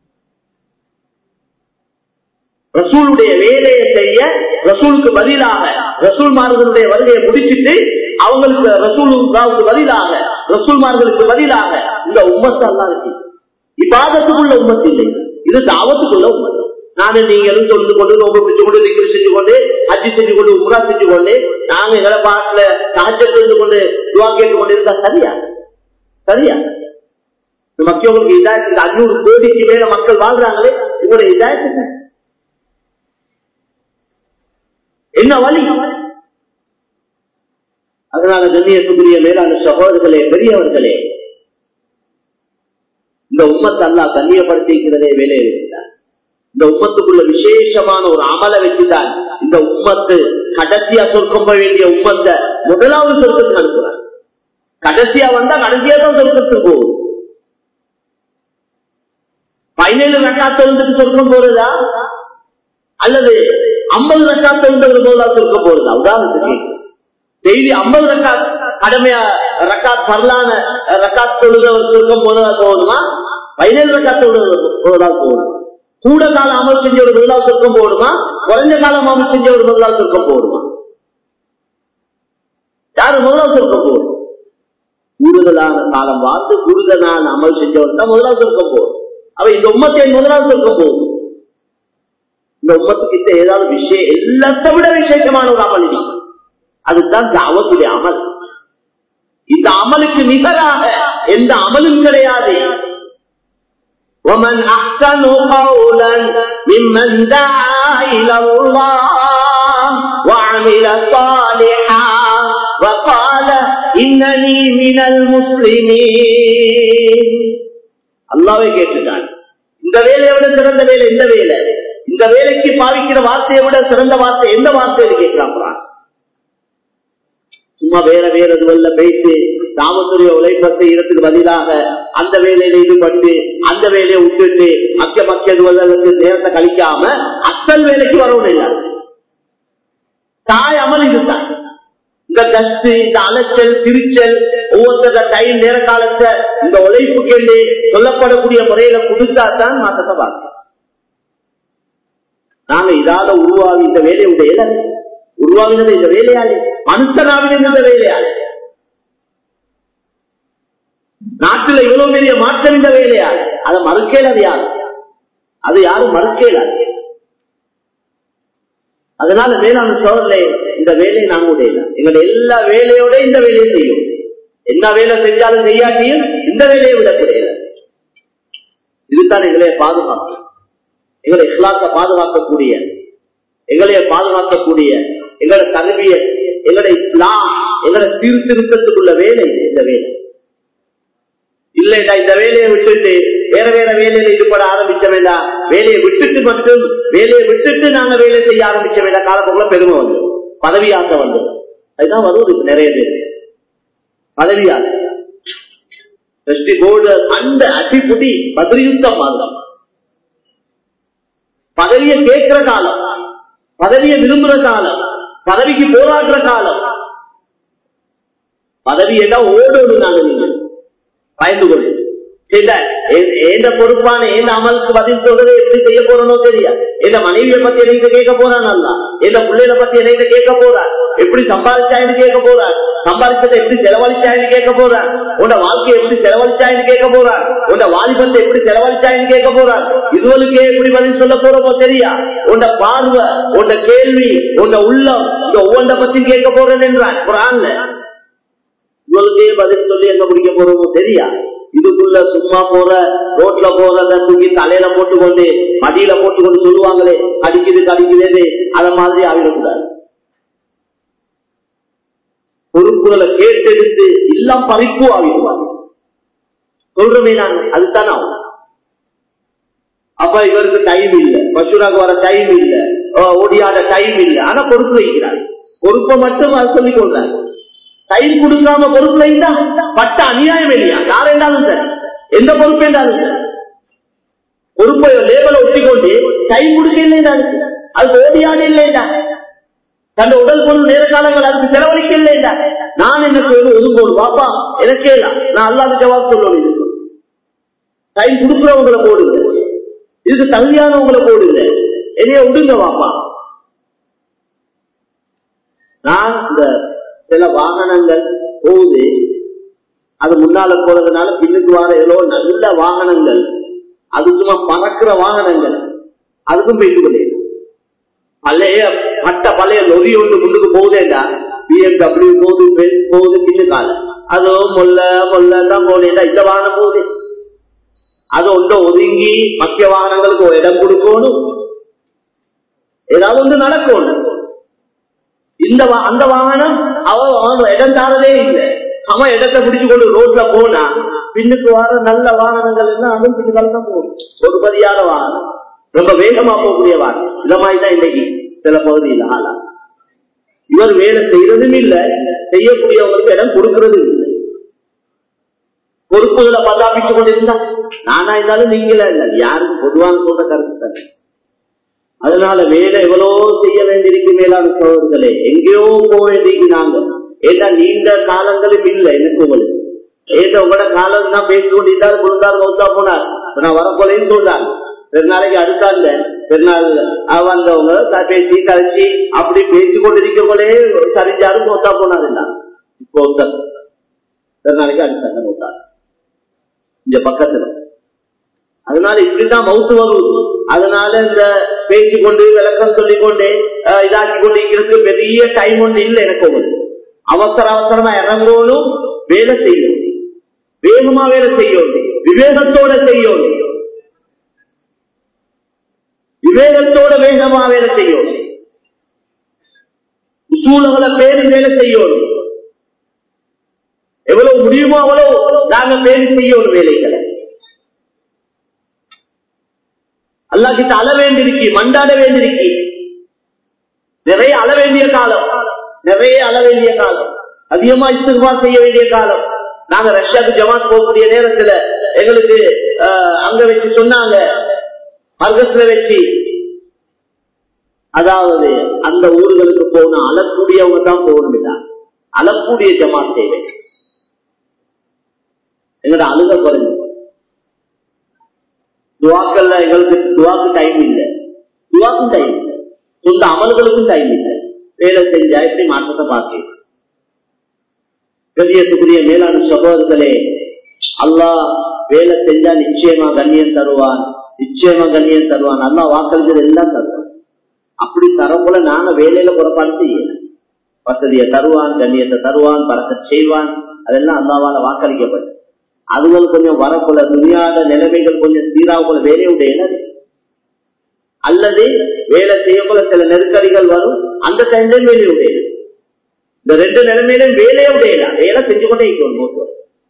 ரசூலுடைய வேலையை செய்ய ரசூலுக்கு பதிலாக ரசூல்மார்களுடைய வருகையை முடிச்சிட்டு அவங்களுக்கு ரசூலுக்கு பதிலாக ரசூல்மார்களுக்கு பதிலாக இந்த உம்மத்து அல்லா இருக்கு இப்பாதத்துக்குள்ள உம்மத்து இல்லை இது தாவத்துக்குள்ள உம்மத்து நானும் நீங்களும் தொழுது கொண்டு நோம்பு பிடிச்சு கொண்டு திகிரி செஞ்சு கொண்டு அஜி செஞ்சு கொண்டு உம்ரா செஞ்சு கொண்டு நாங்க எங்களை பாட்டுல சகஜத்தில் இருந்து கொண்டு துவா கேட்டு கொண்டு இருந்தா சரியா சரியா மக்களுக்கு இதாயத்துக்கு அஞ்சூறு கோடிக்கு மேல மக்கள் வாழ்றாங்களே உங்களுடைய இதாயத்துக்கு என்ன வழி அதனால கண்ணியத்துக்குரிய மேலான சகோதரர்களே பெரியவர்களே இந்த உம்மத்தை அல்லா கண்ணியப்படுத்திக்கிறதே வேலையை வைக்கிறார் இந்த உம்மத்துக்குள்ள விசேஷமான ஒரு அமலை வச்சுதான் இந்த உம்மத்து கடைசியா சொர்க்கம் போக வேண்டிய உம்மத்தை முதலாவது சொர்க்கத்துக்கு அனுப்புறார் கடைசியா வந்தா கடைசியா தான் சொர்க்கத்துக்கு போகுது பதினேழு ரக்காத்து இருந்துட்டு சொர்க்கம் போறதா அல்லது ஐம்பது ரக்காத்து இருந்தது போதா சொர்க்கம் போறதா உதாரணத்துக்கு டெய்லி ஐம்பது ரக்காத் கடமையா ரக்காத் பரலான ரக்காத் தொழுதவர் சொர்க்கம் போதா போகணுமா பதினேழு ரக்காத் தொழுதவர் போதா போகணும் கூட காலம் அமல் செஞ்ச ஒரு முதலாவது சொர்க்கம் போடுமா குறைஞ்ச காலம் அமல் செஞ்ச ஒரு முதலாவது சொர்க்கம் போடுமா யாரு முதலாவது சொர்க்கம் போடும் கூடுதலான காலம் வாழ்ந்து கூடுதலான அமல் செஞ்சவர் தான் முதலாவது சொர்க்கம் போடும் அவ இந்த உம்மத்தை முதலாவது சொர்க்கம் போகும் இந்த உம்மத்துக்கிட்ட ஏதாவது விஷயம் எல்லாத்தை விட விசேஷமான ஒரு அமல் இது அதுதான் தாவத்துடைய அமல் இந்த அமலுக்கு நிகராக எந்த அமலும் கிடையாது ومن أحسن قولا ممن دعا إلى الله وعمل صالحا وقال إنني من المسلمين அல்லாவே கேட்டுட்டான் இந்த வேலையை விட சிறந்த வேலை இந்த வேலை இந்த வேலைக்கு பாவிக்கிற வார்த்தையை விட சிறந்த வார்த்தை எந்த வார்த்தை கேட்கிறான் சும்மா வேற வேற இதுவல்ல போயிட்டு தாமத்துடைய உழைப்பை செய்யறதுக்கு பதிலாக அந்த வேலையில ஈடுபட்டு அந்த வேலையை விட்டுட்டு மக்க மக்க இதுவல்லத்துக்கு நேரத்தை கழிக்காம அசல் வேலைக்கு வரவும் இல்லை தாய் அமல் இதுதான் இந்த கஷ்டு இந்த அலைச்சல் திருச்சல் ஒவ்வொருத்தர டைம் நேர காலத்தை இந்த உழைப்புக்கு சொல்லப்படக்கூடிய முறையில கொடுத்தா தான் மாற்றத்தை பார்க்கணும் நாங்க இதால உருவாகி இந்த வேலையை உடைய உருவாகினது இந்த வேலையாளே மனுஷனாவினது இந்த வேலையாளே நாட்டுல இவ்வளவு பெரிய மாற்றம் இந்த வேலையாளே அதை மறுக்கேல அது யாரு அது யாரும் மறுக்கேல அதனால வேளாண் சோழர்களே இந்த வேலையை நாங்க உடையல எங்களுடைய எல்லா வேலையோட இந்த வேலையை செய்யும் என்ன வேலை செஞ்சாலும் செய்யாட்டியும் இந்த வேலையை விடக்கூடியல இதுதான் எங்களைய பாதுகாப்பு எங்களை இஸ்லாத்தை பாதுகாக்கக்கூடிய எங்களைய பாதுகாக்கக்கூடிய எங்களோட தகுதிய எங்களோட இஸ்லாம் எங்களோட சீர்திருத்தத்துக்குள்ள வேலை இந்த வேலை இல்லைடா இந்த வேலையை விட்டுட்டு வேற வேற வேலையில ஈடுபட ஆரம்பிச்ச வேண்டாம் வேலையை விட்டுட்டு மட்டும் வேலையை விட்டுட்டு நாங்க வேலை செய்ய ஆரம்பிச்ச வேண்டாம் காலப்போக்குள்ள பெருமை வந்து பதவி ஆசை வந்து அதுதான் வருவது இப்ப நிறைய பேர் பதவி ஆசை வெஸ்டி போர்டு அந்த அடிப்புடி பதிரியுத்தம் வாங்கம் பதவியை கேட்கிற காலம் பதவியை விரும்புற காலம் பதவிக்கு போராடுற காலம் பதவி எல்லாம் ஓடோடு நாங்க நீங்க பயந்து கொண்டு எந்த பொறுப்பான எந்த அமலுக்கு பதில் சொல்றது எப்படி செய்ய போறனோ தெரியாது எந்த மனைவியை பத்தி என்ன கேட்க போறான் அல்ல எந்த பிள்ளைகளை பத்தி என்ன கேட்க போறான் எப்படி சம்பாதிச்சாயின்னு கேட்க போறான் சம்பாதிச்சதை எப்படி செலவழிச்சாயின்னு கேட்க போறான் உன்ன வாழ்க்கையை எப்படி செலவழிச்சாயின்னு கேட்க போறான் உன்ன வாலிபத்தை எப்படி செலவழிச்சாயின்னு கேட்க போறான் இதுவளுக்கே எப்படி பதில் சொல்ல போறோமோ தெரியா உன்ன பார்வை உன்ன கேள்வி உன்ன உள்ளம் இந்த ஒவ்வொன்றை பத்தி கேட்க போறேன் என்றான் குரான்ல இவளுக்கே பதில் சொல்லி எங்க முடிக்க போறோமோ தெரியா இதுக்குள்ள சும்மா போற ரோட்ல போறத தூக்கி தலையில போட்டுக்கொண்டு மடியில போட்டுக்கொண்டு சொல்லுவாங்களே கடிக்குது கடிக்குது அத மாதிரி ஆகிடக்கூடாது பொறுப்புகளை கேட்டெடுத்து எல்லாம் பறிப்பு ஆகிடுவாங்க சொல்றமே நான் அதுதான் ஆகும் அப்ப இவருக்கு டைம் இல்ல பசுராக்கு வர டைம் இல்ல ஓடியாட டைம் இல்ல ஆனா பொறுப்பு வைக்கிறார் பொறுப்பை மட்டும் அது சொல்லிக் கொள்றாரு டைம் கொடுக்காம பொறுப்புல இருந்தா பட்ட அநியாயம் இல்லையா யார் என்றாலும் சரி எந்த பொறுப்பு என்றாலும் சரி பொறுப்பை லேபலை ஒட்டிக்கொண்டு டைம் கொடுக்க இல்லையா அதுக்கு ஓடியாடு இல்லையா தன் உடல் பொருள் நேர காலங்கள் அதுக்கு செலவழிக்க இல்லையா நான் என்ன செய்வது ஒதுங்கோடு பாப்பா எனக்கே இல்ல நான் அல்லாத ஜவாப் சொல்லணும் இது டைம் கொடுக்குறவங்களை போடுங்க இதுக்கு தகுதியானவங்களை போடுங்க என்னைய விடுங்க வாப்பா நான் இந்த சில வாகனங்கள் போகுது அது முன்னால போறதுனால பின்னுக்கு வர ஏதோ நல்ல வாகனங்கள் அது சும்மா பறக்கிற வாகனங்கள் அதுக்கும் போயிட்டு கொண்டே பழைய பட்ட பழைய லொரி ஒன்று முன்னுக்கு போகுதேண்டா பிஎம்டபிள்யூ போகுது பெண் போகுது பின்னுக்கால அதோ மொல்ல மொல்ல தான் போனேண்டா இந்த வாகனம் போகுது அது ஒன்றை ஒதுங்கி மத்திய வாகனங்களுக்கு ஒரு இடம் கொடுக்கணும் ஏதாவது ஒன்று நடக்கணும் இந்த அந்த வாகனம் அவன் இடம் தாரதே இல்லை அவன் இடத்தை பிடிச்சு கொண்டு ரோட்ல போனா பின்னுக்கு வர நல்ல வாகனங்கள் எல்லாம் அதுவும் பின்னுக்கால தான் போகும் ஒரு பதியான வாகனம் ரொம்ப வேகமா போகக்கூடிய வாகனம் இந்த மாதிரி தான் இன்னைக்கு சில பகுதியில் ஆளா இவர் வேலை செய்யறதும் இல்லை செய்யக்கூடியவங்களுக்கு இடம் கொடுக்கறதும் இல்லை பொறுப்புகளை பதாபிச்சு கொண்டிருந்தா நானா இருந்தாலும் நீங்களே இல்லை யாருக்கு பொதுவான சொல்ற கருத்து தானே அதனால வேலை எவ்வளவு செய்ய வேண்டியிருக்கு மேலான சோழர்களே எங்கேயோ போக வேண்டியிருக்கு நாங்க ஏதா நீண்ட காலங்களும் இல்லை எனக்கு உங்களுக்கு ஏதோ உங்களோட காலம் தான் பேசிக்கொண்டு இருந்தாரு கொடுத்தாரு மௌத்தா போனார் நான் வரப்போலேன்னு சொல்றாங்க பெருநாளைக்கு அடுத்தால பெருநாள் வந்தவங்க பேசி கழிச்சு அப்படி பேசி கொண்டிருக்கவங்களே சரிஞ்சாரு மௌத்தா போனார் இப்போ பெருநாளைக்கு அடுத்தாங்க மௌத்தார் இந்த பக்கத்துல அதனால இப்படிதான் மவுத்து வரும் அதனால இந்த பேச்சு கொண்டு விளக்கம் சொல்லிக் கொண்டு இதாக்கி கொண்டு இருக்கிறதுக்கு பெரிய டைம் ஒன்று இல்லை எனக்கு உங்களுக்கு அவசர அவசரமா இறங்கணும் வேலை செய்யணும் வேகமா வேலை செய்யணும் விவேகத்தோட செய்யணும் விவேகத்தோட வேகமா வேலை செய்யணும் சூழலை பேரு வேலை செய்யணும் எவ்வளவு முடியுமோ அவ்வளவு நாங்க பேரு செய்யணும் வேலைகளை அல்லா கிட்ட அள வேண்டியிருக்கு மண்டாட வேண்டியிருக்கு நிறைய அள வேண்டிய காலம் நிறைய அள வேண்டிய காலம் அதிகமா இஸ்திஃபார் செய்ய வேண்டிய காலம் நாங்க ரஷ்யாவுக்கு ஜமாத் போகக்கூடிய நேரத்துல எங்களுக்கு அஹ், அங்க வச்சு சொன்னாங்க மர்கஸ்ல வச்சு அதாவது அந்த ஊர்களுக்கு போகணும் அழக்கூடியவங்க தான் போகணும் இல்ல அழக்கூடிய ஜமாத் தேவை எங்களோட அழுக குறைஞ்சு துவாக்கல்ல எங்களுக்கு துவாக்கு டைம் இல்லை துவாக்கும் டைம் இல்லை சொந்த அமல்களுக்கும் டைம் இல்லை வேலை செஞ்சா எப்படி மாற்றத்தை பார்க்க கண்ணியத்துக்குரிய மேலான சகோதரர்களே அல்லாஹ் வேலை செஞ்சா நிச்சயமா கண்ணியம் தருவான் நிச்சயமா கண்ணியம் தருவான் அல்லாஹ் வாக்களிச்சது எல்லாம் தருவான் அப்படி தரப்போல நாங்க வேலையில புறப்பாடு செய்யல வசதியை தருவான் கண்ணியத்தை தருவான் பறக்க செய்வான் அதெல்லாம் அல்லாவால வாக்களிக்கப்படும் அதுவும் கொஞ்சம் வரப்போல துணியாத நிலைமைகள் கொஞ்சம் சீராகப்போல வேலையுடைய அல்லது வேலை செய்யப்போல சில நெருக்கடிகள் வரும் அந்த டைம்லயும் வேலையுடைய இந்த ரெண்டு நிலைமையிலும் வேலையே உடையல வேலை செஞ்சு கொண்டே இருக்கணும் மூத்தவர்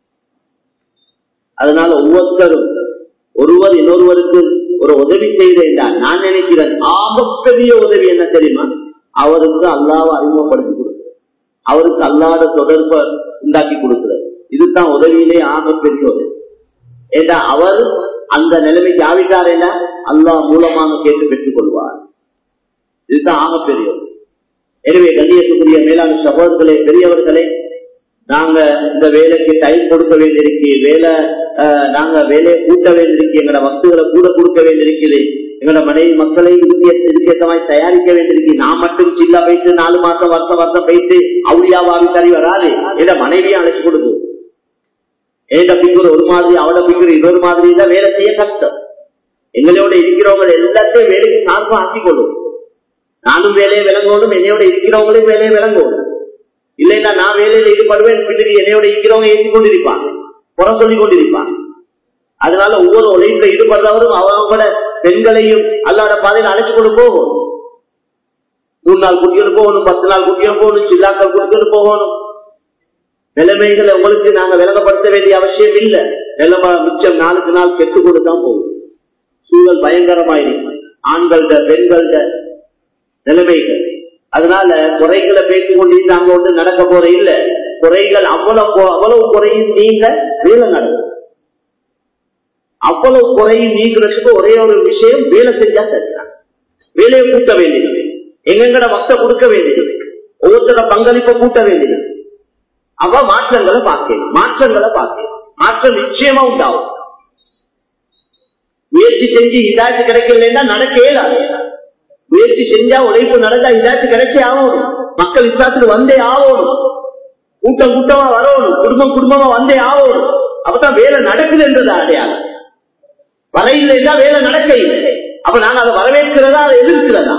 அதனால ஒவ்வொருத்தரும் ஒருவர் இன்னொருவருக்கு ஒரு உதவி செய்தால் நான் நினைக்கிறேன் ஆகப்பெரிய உதவி என்ன தெரியுமா அவருக்கு அல்லாவை அறிமுகப்படுத்தி கொடுக்கிறது அவருக்கு அல்லாத தொடர்பை உண்டாக்கி கொடுக்கிறது இதுதான் உதவியிலே ஆகப்பெரிய உதவி ஏண்டா அவர் அந்த நிலைமைக்கு ஆவிட்டார் என்ன அல்லாஹ் மூலமாக கேட்டு பெற்றுக் கொள்வார் இதுதான் ஆகப்பெரிய உதவி எனவே கண்ணியத்துக்குரிய மேலான சகோதரர்களே பெரியவர்களே நாங்க இந்த வேலைக்கு டைம் கொடுக்க வேண்டியிருக்கு வேலை அஹ், நாங்க வேலையை கூட்ட வேண்டியிருக்கு எங்களோட வஸ்துகளை கூட கொடுக்க வேண்டியிருக்குது எங்களோட மனைவி மக்களை இதுக்கேற்றமாய் தயாரிக்க வேண்டியிருக்கு நான் மட்டும் சில்லா போயிட்டு நாலு மாசம் வருஷம் வருஷம் போயிட்டு அவுளியாவாவி சரி வராது என்ற மனைவியும் அழைச்சு கொடுக்கும் ஏண்ட பிக்குற ஒரு மாதிரி அவட பிக்குற இன்னொரு மாதிரி தான் வேலை செய்ய கஷ்டம் எங்களோட இருக்கிறவங்க எல்லாத்தையும் வேலைக்கு சார்பா ஆக்கிக் கொள்ளும் நானும் வேலையை விளங்கணும் என்னையோட இருக்கிறவங்களையும் வேலையை விளங்கணும் இல்லைன்னா நான் வேலையில ஈடுபடுவேன் பின்னுக்கு என்னையோட இருக்கிறவங்க ஏற்றி கொண்டிருப்பாங்க புற சொல்லி கொண்டிருப்பாங்க அதனால ஒவ்வொரு உழைப்புல ஈடுபடுறவரும் அவங்களோட பெண்களையும் அல்லாத பாதையில் அழைச்சு கொண்டு போகணும் மூணு நாள் குட்டியோடு போகணும் பத்து நாள் குட்டியோடு போகணும் சில்லாக்கள் குட்டியோடு போகணும் நிலைமைகளை உங்களுக்கு நாங்க விளங்கப்படுத்த வேண்டிய அவசியம் இல்லை நிலைமை மிச்சம் நாளுக்கு நாள் கெட்டு கொண்டு தான் போகும் சூழல் பயங்கரமாயிருக்கு ஆண்கள்ட பெண்கள்ட நிலைமைகள் அதனால குறைகளை பேசிக் கொண்டு அங்க ஒன்று நடக்க போற இல்ல குறைகள் அவ்வளவு அவ்வளவு குறையும் நீங்க வேலை நடக்கும் அவ்வளவு குறையும் நீங்கிறதுக்கு ஒரே ஒரு விஷயம் வேலை செஞ்சா சரிதான் வேலையை கூட்ட வேண்டியது எங்கெங்கட மக்த கொடுக்க வேண்டியது ஒவ்வொருத்தர பங்களிப்பை கூட்ட வேண்டியது அவ மாற்றங்களை பார்க்கணும் மாற்றங்களை பார்க்கணும் மாற்றம் நிச்சயமா உண்டாகும் முயற்சி செஞ்சு இதாச்சு கிடைக்கலன்னா நடக்க இயலாது முயற்சி செஞ்சா உழைப்பு நடந்தா இதாச்சு கிடைச்சே ஆகணும் மக்கள் இஸ்லாத்துக்கு வந்தே ஆகணும் கூட்டம் கூட்டமா வரணும் குடும்பம் குடும்பமா வந்தே ஆகணும் அப்பதான் வேலை நடக்குது என்றது அடையாளம் வர இல்லைன்னா வேலை நடக்க இல்லை அப்ப நாங்க அதை வரவேற்கிறதா அதை எதிர்க்கிறதா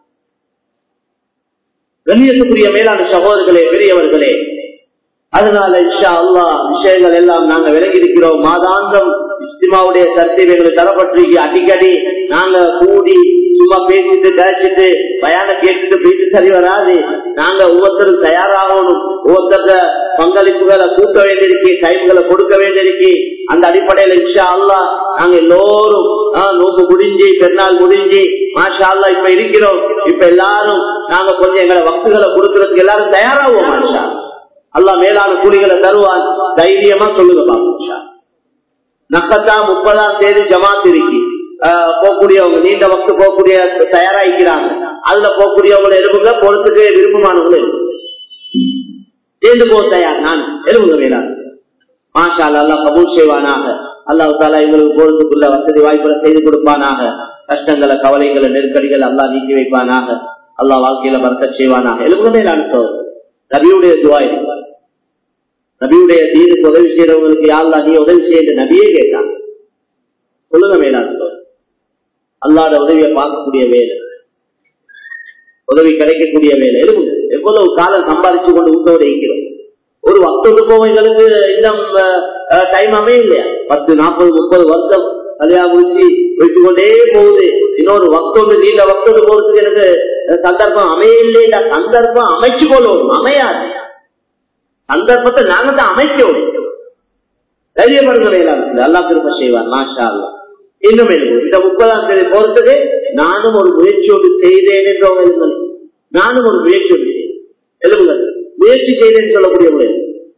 கண்ணியத்துக்குரிய மேலான சகோதரர்களே பெரியவர்களே அதனால இஷா அல்லா விஷயங்கள் எல்லாம் நாங்க விலகி இருக்கிறோம் மாதாந்தம் இஸ்திமாவுடைய சர்த்தீவைகள் தரப்பட்டிருக்கு அடிக்கடி நாங்க கூடி சும்மா பேசிட்டு கழிச்சிட்டு பயான கேட்டுட்டு போயிட்டு சரி வராது நாங்க ஒவ்வொருத்தரும் தயாராகணும் ஒவ்வொருத்தர பங்களிப்புகளை கூட்ட வேண்டியிருக்கு டைம்களை கொடுக்க வேண்டியிருக்கு அந்த அடிப்படையில இஷா அல்லா நாங்க எல்லோரும் ஆஹ், நோம்பு முடிஞ்சு பெருநாள் முடிஞ்சு மாஷா அல்லா இப்ப இருக்கிறோம் இப்ப எல்லாரும் நாங்க கொஞ்சம் எங்களை வக்குகளை கொடுக்கறதுக்கு எல்லாரும் தயாராகுவோம் மாஷா அல்லாஹ் மேலான கூலிகளை தருவான் தைரியமா சொல்லுங்க பாப்பா நக்கத்தா முப்பதாம் தேதி ஜமாத் இருக்கு ஆஹ் போகக்கூடியவங்க நீண்ட வக்து போகக்கூடிய தயாராகிக்கிறாங்க அதுல போகக்கூடியவங்களை எழுப்புங்க பொறுத்துக்கு விருப்பமானவங்களை எழுப்புங்க சேர்ந்து போக தயார் நான் எழுப்புங்க மேலான மாஷா அல்லாஹ் கபூல் செய்வானாக அல்லாஹ் தாலா எங்களுக்கு போறதுக்குள்ள வசதி வாய்ப்புகளை செய்து கொடுப்பானாக கஷ்டங்களை கவலைகளை நெருக்கடிகள் அல்லாஹ் நீக்கி வைப்பானாக அல்லாஹ் வாழ்க்கையில மறக்க செய்வானாக எழுப்புங்க மேலான சோதரர் நபியுடைய துவா இருப்பார் நபியுடைய தீனுக்கு உதவி செய்யறவங்களுக்கு யாழ்லா நீ உதவி செய்ய நபியே கேட்டாங்க சொல்லுங்க மேலான சோதரர் அல்லாத உதவியை பார்க்கக்கூடிய வேலை உதவி கிடைக்கக்கூடிய வேலை எழுப்புங்க எவ்வளவு காலம் சம்பாதிச்சு கொண்டு வீட்டோட இருக்கிறோம் ஒரு வக்தோடு போவங்களுக்கு இன்னும் டைம் அமைய இல்லையா பத்து நாற்பது முப்பது வருஷம் கல்யாணம் முடிச்சு வைத்து கொண்டே போகுது இன்னொரு வக்தோடு நீண்ட வக்தோடு போறதுக்கு எனக்கு அஹ், சந்தர்ப்பம் அமைய இல்லையா சந்தர்ப்பம் அமைச்சு கொள்வோம் அமையாது சந்தர்ப்பத்தை நாங்க தான் அமைக்கணும் தைரியப்படுங்க வேளாண் அல்லா திருப்ப செய்வார் மாஷா அல்லா இன்னும் எழுதும் இந்த முப்பதாம் தேதி பொறுத்தது நானும் ஒரு முயற்சியோடு செய்தேன் என்றவங்க எழுதுங்கள் நானும் ஒரு முயற்சியோடு செய்தேன் எழுதுங்கள் முயற்சி செய்தேன்னு சொல்லக்கூடியவங்க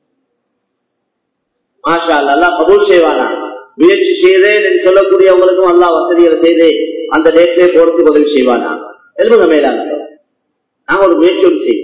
மாஷா அல்லா கபூல் செய்வானா முயற்சி செய்தேன் என்று சொல்லக்கூடியவங்களுக்கும் அல்லா வசதிகளை செய்து அந்த டேட்லேயே போறதுக்கு உதவி செய்வானா எழுதுங்க மேலான நாங்க ஒரு முயற்சி ஒன்று செய்வோம்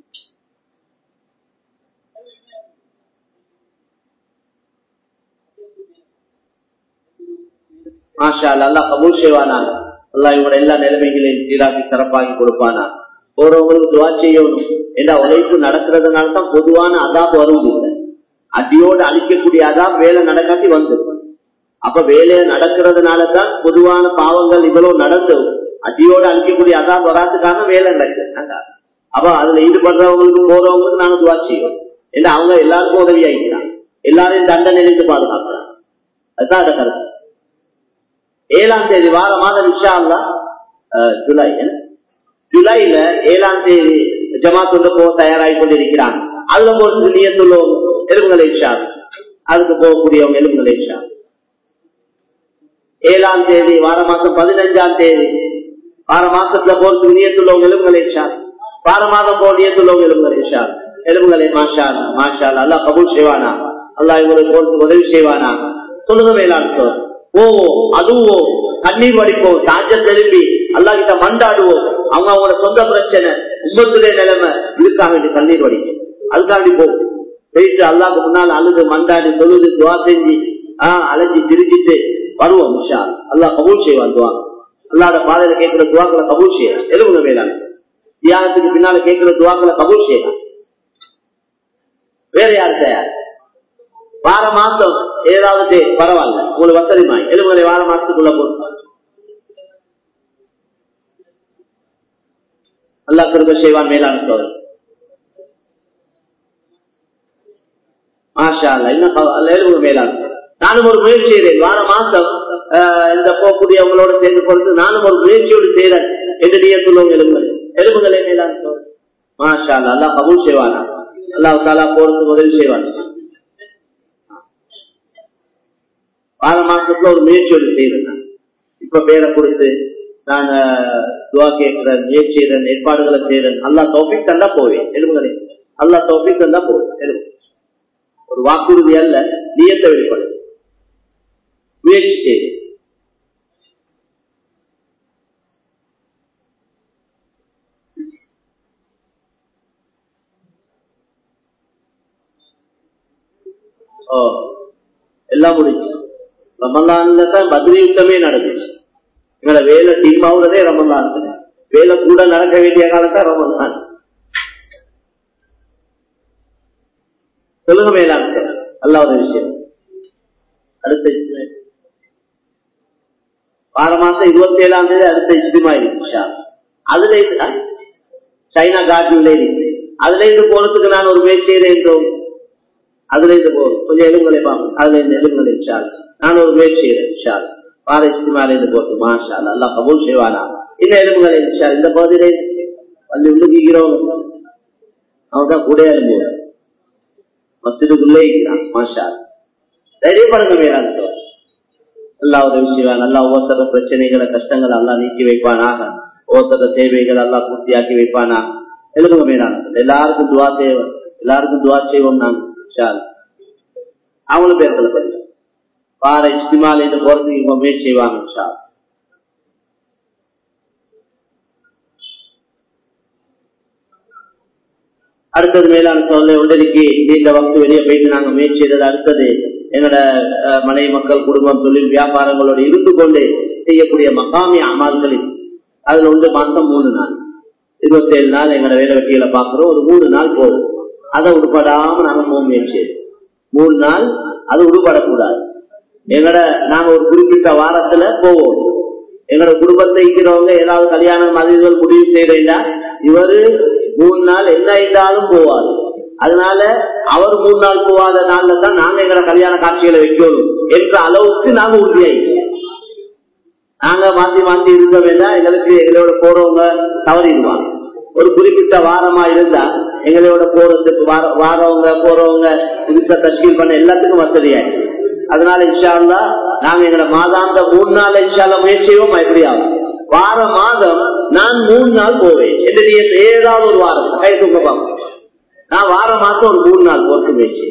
மாஷா அல்லா கபூல் செய்வானா அல்லா இவங்க எல்லா நிலைமைகளையும் சீராக்கி சிறப்பாக்கி கொடுப்பானா போறவங்களுக்கு துவா செய்யணும் ஏன்னா உழைப்பு நடக்கிறதுனால தான் பொதுவான அதாப் வருவதில்லை அடியோடு அழிக்கக்கூடிய அதாப் வேலை நடக்காட்டி வந்து அப்ப வேலையை நடக்கிறதுனால தான் பொதுவான பாவங்கள் இவ்வளவு நடந்து அடியோடு அழிக்கக்கூடிய அதாப் வராதுக்கான வேலை நடக்குது அப்ப அதுல ஈடுபடுறவங்களுக்கு போறவங்களுக்கு நாங்க துவா செய்வோம் ஏன்னா அவங்க எல்லாருக்கும் உதவி ஆகிக்கிறாங்க எல்லாரையும் தண்டனையிலிருந்து பாதுகாக்கிறாங்க அதுதான் அந்த கருத்து ஏழாம் தேதி வார மாதம் விஷா அல்லா ஜூலை ஜூலைல ஏழாம் தேதி ஜமாத்துள்ள போக தயாராகி கொண்டிருக்கிறாங்க அதுல போறது நீயத்துள்ளவங்க எலும்புகளை இஷா அதுக்கு போகக்கூடியவங்க எலும்புகளை இஷா ஏழாம் தேதி வார மாசம் பதினஞ்சாம் தேதி வார மாசத்துல போறதுக்கு நீயத்துள்ளவங்க எலும்புகளை இஷா வார மாதம் போக நீயத்துள்ளவங்க எலும்புகளை இஷா எலும்புகளை மாஷா மாஷா அல்லா கபூல் செய்வானா அல்லா இவங்களுக்கு போறதுக்கு உதவி செய்வானா சொல்லுங்க மேலாண் போவோம் அதுவும் கண்ணீர் வடிப்போம் சாஞ்ச திரும்பி அல்லா கிட்ட மண்டாடுவோம் அவங்க அவங்களோட சொந்த பிரச்சனை உம்மத்துடைய நிலைமை இதுக்காக வேண்டி கண்ணீர் வடிக்கும் அதுக்காண்டி போகும் போயிட்டு அல்லாக்கு முன்னால் அழுது மண்டாடி தொழுது துவா செஞ்சு ஆஹ் அலைஞ்சி திரிச்சிட்டு வருவோம் முஷா அல்லா கபூல் செய்வான் துவா அல்லாட பாதையில கேட்கிற துவாக்களை கபூல் செய்யலாம் எலும்புங்க மேலான தியாகத்துக்கு பின்னால கேட்கிற துவாக்களை கபூல் செய்யலாம் வேற யார் தயார் வார மாசம் ஏதாவது பரவாயில்ல உங்களுக்கு வசதிமா எலும்புகளை வார மாசத்துக்குள்ள போட்டு அல்லா கிருப செய்வான் மேலான சோழர் மாஷா அல்ல இன்னும் எலும்பு மேலான நானும் ஒரு முயற்சி செய்கிறேன் வார மாசம் இந்த போகக்கூடியவங்களோட சேர்ந்து போறது நானும் ஒரு முயற்சியோடு செய்கிறேன் என்று நீயத்துள்ளவங்க எலும்புகள் எலும்புகளை மேலான சோழர் மாஷா அல்ல அல்லா கபூல் செய்வானா அல்லாஹ் தாலா போறதுக்கு உதவி செய்வான் வார மாசத்துல ஒரு முயற்சியோடு செய்யறேன் இப்ப பேரை கொடுத்து நான் துவா கேட்கிறேன் முயற்சி செய்யறேன் ஏற்பாடுகளை செய்யறேன் அல்லா தோப்பிக் தந்தா போவேன் எலும்புகளே அல்லா தோப்பிக் தந்தா போவேன் எலும்பு ஒரு வாக்குறுதி அல்ல நீயத்தை வெளிப்படு முயற்சி செய்து ஓ எல்லாம் முடிஞ்சு ரமலான்ல தான் பத்ரி யுத்தமே நடந்துச்சு எங்களை வேலை டீம் ஆகுறதே ரமலான் வேலை கூட நடக்க வேண்டிய காலத்தான் ரமலான் சொல்லுங்க மேலான அல்லாத விஷயம் அடுத்த வார மாசம் இருபத்தி ஏழாம் தேதி அடுத்த இஷ்டிமா இருக்கு அதுல இருந்து சைனா கார்டன்ல இருக்கு அதுல இருந்து போறதுக்கு நான் ஒரு முயற்சி செய்யறேன் அதுல இருந்து போகும் கொஞ்சம் எலும்புகளை பார்ப்போம் அதுல இருந்து எலும்புகளை ஷால் நான் ஒரு முயற்சி செய்யறேன் ஷால் வார இஷ்டிமால இருந்து போட்டு மாஷா அல்லா கபூல் செய்வானா இந்த எலும்புகளை ஷால் இந்த பகுதியில வந்து உள்ளுக்கிறவங்க அவன் தான் கூட எலும்பு மசிதுக்குள்ளே இருக்கிறான் மாஷா தைரியப்படுங்க மேலான அல்லா உதவி செய்வான் அல்லா ஒவ்வொருத்தர பிரச்சனைகளை கஷ்டங்களை எல்லாம் நீக்கி வைப்பானாக ஒவ்வொருத்தர தேவைகள் எல்லாம் பூர்த்தியாக்கி வைப்பானா எழுதுங்க மேலான எல்லாருக்கும் துவா தேவை எல்லாருக்கும் துவா செய்வோம் நாங்க ஷால் அவங்களும் பேர்களை படிச்சு பார இஸ்திமால இருந்து போறதுக்கு இவங்க முயற்சி செய்வாங்க ஷால் அடுத்தது மேலான சோதனை ஒன்றரைக்கு நீண்ட வகுப்பு வெளியே போயிட்டு நாங்க முயற்சி செய்தது அடுத்தது எங்களோட மனைவி மக்கள் குடும்பம் தொழில் வியாபாரங்களோடு இருந்து கொண்டு செய்யக்கூடிய மகாமி அமல்களில் அதுல வந்து மாசம் மூணு நாள் இருபத்தி ஏழு நாள் எங்களோட வேலை வெட்டிகளை பாக்குறோம் ஒரு மூணு நாள் போகும் அதை உருப்படாம நாங்க போக முயற்சி மூணு நாள் அது உருப்படக்கூடாது எங்கட நாங்க ஒரு குறிப்பிட்ட வாரத்துல போவோம் எங்களோட குடும்பத்தை இருக்கிறவங்க ஏதாவது கல்யாணம் அதிகள் முடிவு செய்யறீங்களா இவரு மூணு நாள் என்ன இருந்தாலும் போவாது அதனால அவர் மூணு நாள் போவாத நாள்ல தான் நாங்க எங்களோட கல்யாண காட்சிகளை வைக்கணும் என்ற அளவுக்கு நாங்க உறுதியாயிருக்கோம் நாங்க மாத்தி மாத்தி இருக்க வேண்டாம் எங்களுக்கு எங்களோட போறவங்க தவறிடுவாங்க ஒரு குறிப்பிட்ட வாரமா இருந்தா எங்களோட போறதுக்கு வார வாரவங்க போறவங்க புதுசா தஷ்கீல் பண்ண எல்லாத்துக்கும் வசதியாயிருக்கு அதனால இன்ஷால்லா நாங்க எங்களை மாதாந்த மூணு நாள் இன்ஷால்லா முயற்சி செய்வோம் எப்படி ஆகும் வார மாதம் நான் மூணு நாள் போவேன் என்று ஏதாவது ஒரு வாரம் கை தூக்க பார்ப்போம் நான் வார மாசம் ஒரு மூணு நாள் போட்டு முயற்சி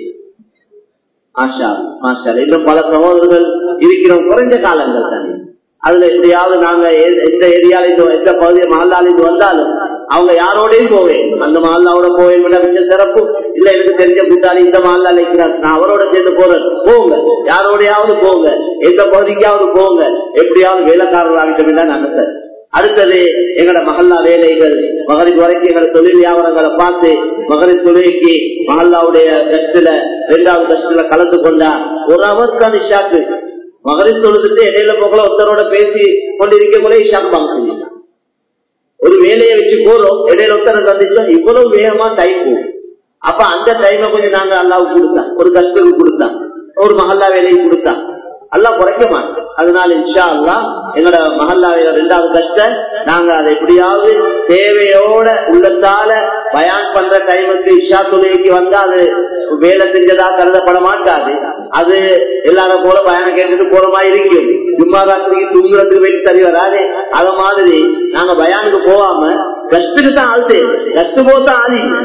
மாஷா மாஷா இன்னும் பல சகோதரர்கள் இருக்கிறோம் குறைஞ்ச காலங்கள் தானே அதுல எப்படியாவது நாங்க எ- எந்த ஏரியால இருந்து எந்த பகுதி மஹல்லால இருந்து வந்தாலும் அவங்க யாரோடையும் போவேன் அந்த மஹல்லாவோட போவேன் விட மிச்ச சிறப்பு இல்ல எனக்கு தெரிஞ்ச கூட்டாளி இந்த மஹல்லால இருக்கிறார் நான் அவரோட சேர்ந்து போறேன் போங்க யாரோடையாவது போங்க எந்த பகுதிக்காவது போங்க எப்படியாவது வேலைக்காரர்கள் ஆகிட்டோம் தான் நாங்க சார் அடுத்தது எங்கட மகல்லா வேலைகள் மகளிர் வரைக்கும் எங்கட தொழில் வியாபாரங்களை பார்த்து மகளிர் தொழிலுக்கு மகல்லாவுடைய கஷ்டில ரெண்டாவது கஷ்டில கலந்து கொண்டா ஒரு அவருக்கான ஷாக்கு மகளிர் தொழுதுட்டு இடையில போகல ஒருத்தரோட பேசி கொண்டிருக்க போல ஷாக் வாங்க ஒரு வேலையை வச்சு போறோம் இடையில ஒருத்தரை சந்திச்சோம் இவ்வளவு வேகமா டைம் போகும் அப்ப அந்த டைமை கொஞ்சம் நாங்க அல்லாவுக்கு கொடுத்தா ஒரு கஷ்டத்துக்கு கொடுத்தா ஒரு மஹல்லா வேலையை கொடுத்தா அல்லாஹ் குறைக்க மாட்டோம் அதனால இன்ஷா அல்லா எங்களோட மஹல்லாவில ரெண்டாவது கஷ்டம் நாங்க அதை எப்படியாவது தேவையோட உள்ளத்தால பயான் பண்ற டைமுக்கு இஷா தொழுகைக்கு வந்தா அது வேலை செஞ்சதா கருதப்பட மாட்டாது அது எல்லாரும் போல பயானம் கேட்டுட்டு போற மாதிரி இருக்கும் ஜும்மா ராத்திரிக்கு தூங்குறதுக்கு வெட்டி சரி வராது அத மாதிரி நாங்க பயானுக்கு போகாம கஷ்டத்துக்கு தான் ஆள் தேவை கஷ்டம் போதான் ஆள் இல்லை.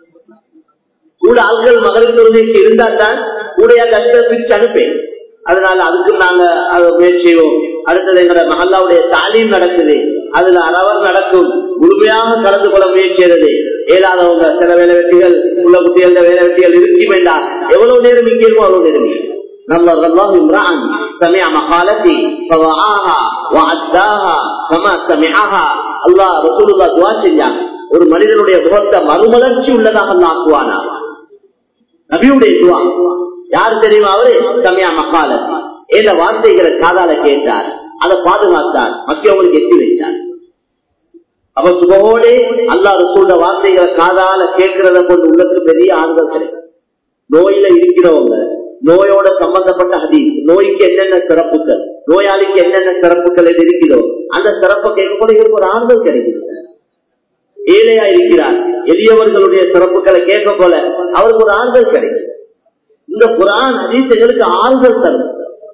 கூட ஆள்கள் மகளிர் தொழுகைக்கு இருந்தா தான் கூடையா கஷ்டம் பிரிச்சு அனுப்பேன் அதனால அதுக்கு நாங்க அதை முயற்சி செய்வோம் அடுத்தது எங்களோட மஹல்லாவுடைய தாலீம் நடக்குது அதுல அறவர் நடக்கும் முழுமையாக கலந்து கொள்ள முயற்சி செய்யறது ஏதாதவங்க சில வேலை வெட்டிகள் உள்ள குட்டிகள் வேலை வெட்டிகள் இருக்கு வேண்டாம் எவ்வளவு நேரம் இங்கேயுமோ அவ்வளவு நேரம் இருக்கு. نظر الله امرأ سمع مقالتي فوعاها وعداها كما سمعها الله رسول الله துவா செஞ்சாங்க ஒரு மனிதனுடைய முகத்தை மறுமலர்ச்சி உள்ளதாக அல்லாஹ் ஆக்குவானா நபியுடைய துவா யாரு தெரியுமா அவரு சமயா மக்கால ஏத வார்த்தைகளை காதால கேட்டார் அதை பாதுகாத்தார் மக்கியவங்களுக்கு எட்டி வச்சார் அப்ப சுபவோடே அல்லா ரசூல்ல வார்த்தைகளை காதால கேட்கிறத கொண்டு உள்ளத்துக்கு பெரிய ஆண்கள் கிடைக்கும் நோயில இருக்கிறவங்க நோயோட சம்பந்தப்பட்ட ஹதீஸ் நோய்க்கு என்னென்ன சிறப்புகள் நோயாளிக்கு என்னென்ன சிறப்புகள் என்று இருக்கிறதோ அந்த சிறப்பை கேட்கக்கூட இவருக்கு ஒரு ஆறுதல் கிடைக்குது ஏழையா இருக்கிறார் எளியவர்களுடைய சிறப்புகளை கேட்க போல அவருக்கு ஒரு ஆறுதல் கிடைக்கும் இந்த குரான் ஹதீஸ் எங்களுக்கு ஆறுதல் தரும்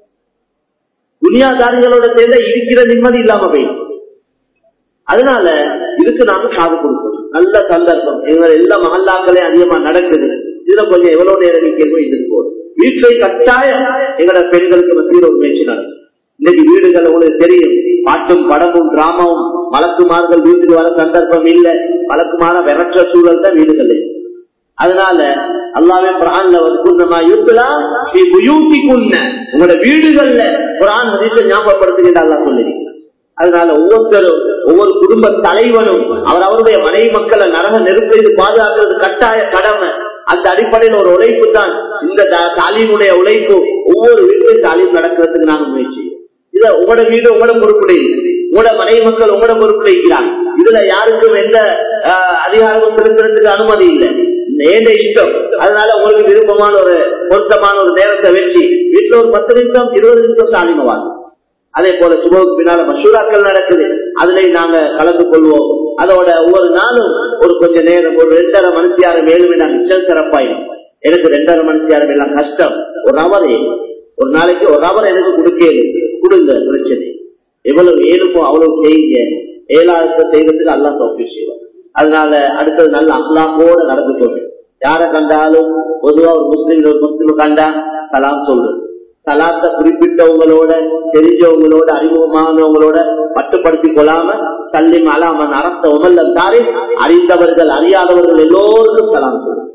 துனியாதாரிகளோட சேர்ந்த இருக்கிற நிம்மதி இல்லாம போயிடும் அதனால இதுக்கு நாம காது கொடுக்கணும் நல்ல சந்தர்ப்பம் எங்க எல்லா மகல்லாக்களையும் அதிகமா நடக்குது இதுல கொஞ்சம் எவ்வளவு நேரம் நிற்கிறோம் இதுக்கு போதும் வீட்டை கட்டாயம் எங்களோட பெண்களுக்கு மத்தியில் ஒரு முயற்சி நடக்கும் இன்னைக்கு வீடுகள் உங்களுக்கு தெரியும் பாட்டும் படமும் டிராமாவும் வழக்குமார்கள் வீட்டுக்கு வர சந்தர்ப்பம் இல்லை வழக்குமாற விரற்ற சூழல் தான் வீடுகள் இருக்கு. அதனால அல்லாவே குரான்ல வந்து குன்னமா யுத்தலாம் ஸ்ரீ புயூத்தி குன்ன உங்களோட வீடுகள்ல குரான் ஹதீஸை ஞாபகப்படுத்துகின்ற அல்லா சொல்லிருக்கிறார் அதனால ஒவ்வொருத்தரும் ஒவ்வொரு குடும்ப தலைவனும் அவர் அவருடைய மனைவி மக்களை நரக நெருப்பெய்து பாதுகாக்கிறது கட்டாய கடமை அந்த அடிப்படையில் ஒரு உழைப்பு தான் இந்த தா- தாலீமுடைய உழைப்பு ஒவ்வொரு வீட்டிலும் தாலீம் நடக்கிறதுக்கு நாங்க முயற்சி செய்வோம். இத உங்களோட வீடு உங்களோட பொறுப்புல இருக்கு உங்களோட மனைவி மக்கள் உங்களோட பொறுப்புல இருக்கிறாங்க இதுல யாருக்கும் எந்த ஆஹ், அதிகாரமும் செலுத்துறதுக்கு அனுமதி இல்லை ஏண்ட இஷ்டம் அதனால உங்களுக்கு விருப்பமான ஒரு பொருத்தமான ஒரு நேரத்தை வச்சு வீட்டுல ஒரு பத்து நிமிஷம் இருபது நிமிஷம் தாலிமவாங்க அதே போல சுபவுக்கு பின்னால மசூராக்கள் நடக்குது அதுலயும் நாங்க கலந்து கொள்வோம் அதோட ஒவ்வொரு நாளும் ஒரு கொஞ்ச நேரம் ஒரு ரெண்டரை மணித்தியாரம் ஏழு மணி மிச்சம் சிறப்பாயிடும் எனக்கு ரெண்டரை மணித்தியாரம் எல்லாம் கஷ்டம் ஒரு அவர் ஒரு நாளைக்கு ஒரு அவர் எனக்கு கொடுக்க கொடுங்க பிரச்சனை எவ்வளவு ஏழுமோ அவ்வளவு செய்யுங்க ஏழாயிரத்தை செய்யறதுக்கு அல்லா தோப்பி செய்வார் அதனால அடுத்தது நல்ல அல்லாமோட நடந்து கொள்ளும் யாரை கண்டாலும் பொதுவா ஒரு முஸ்லீம் ஒரு முஸ்லீம் கண்டா சலாம் சொல்றது சலாத்தை குறிப்பிட்டவங்களோட தெரிஞ்சவங்களோட அறிமுகமானவங்களோட மட்டுப்படுத்திக் கொள்ளாம சல்லி அலாமன் அரச உமல்லம் தாரே அறிந்தவர்கள் அறியாதவர்கள் எல்லோருக்கும் சலாம் சொல்லுவோம்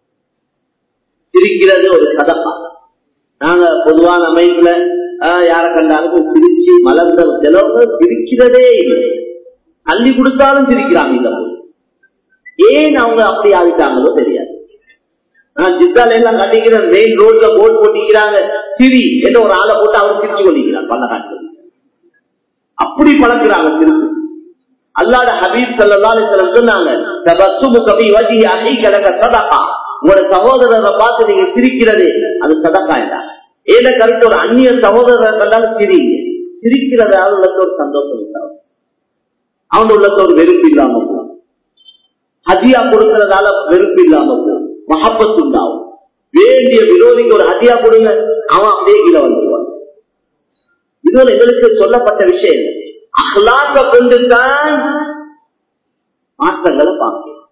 சிரிக்கிறது ஒரு சதப்பா நாங்க பொதுவான அமைப்புல ஆஹ், யாரை கண்டாலும் சிரிச்சு மலர்ந்த சிலவங்க சிரிக்கிறதே இல்லை அள்ளி கொடுத்தாலும் சிரிக்கிறாங்க இந்த போது. ஏன் அவங்க அப்படி ஆகிட்டாங்களோ தெரியாது நான் ஜித்தால எல்லாம் கட்டிக்கிற மெயின் ரோட்ல போட் போட்டிக்கிறாங்க சிரி என்ற ஒரு ஆளை போட்டு அவர் சிரிச்சு கொண்டிருக்கிறார் பல காட்டு அப்படி பழக்கிறாங்க சிரிச்சு அல்லாட ஹபீப் சல்லல்லாஹு அலைஹி வஸல்லம் சொன்னாங்க தபஸ்ஸுமு கபி வஜி அஹீக லக சதகா உங்களோட சகோதரரை பார்த்து நீங்க சிரிக்கிறது அது சதகா என்றா ஏன கருத்து ஒரு அந்நிய சகோதரரை கண்டாலும் சிரிங்க சிரிக்கிறதால உள்ளத்துல ஒரு சந்தோஷம் உண்டாகும் அவன் உள்ளத்துல ஒரு வெறுப்பு இல்லாம போகும் ஹதியா கொடுக்கறதால வெறுப்பு இல்லாம போகும் மஹப்பத் உண்டாகும் வேண்டிய விரோதிக்கு ஒரு ஹதியா கொடுங்க அவன் அப்படியே கீழே வந்துடுவான் இதுல எங்களுக்கு சொல்லப்பட்ட விஷயம் அஹ்லாக்க கொண்டு தான் மாற்றங்களை பார்க்க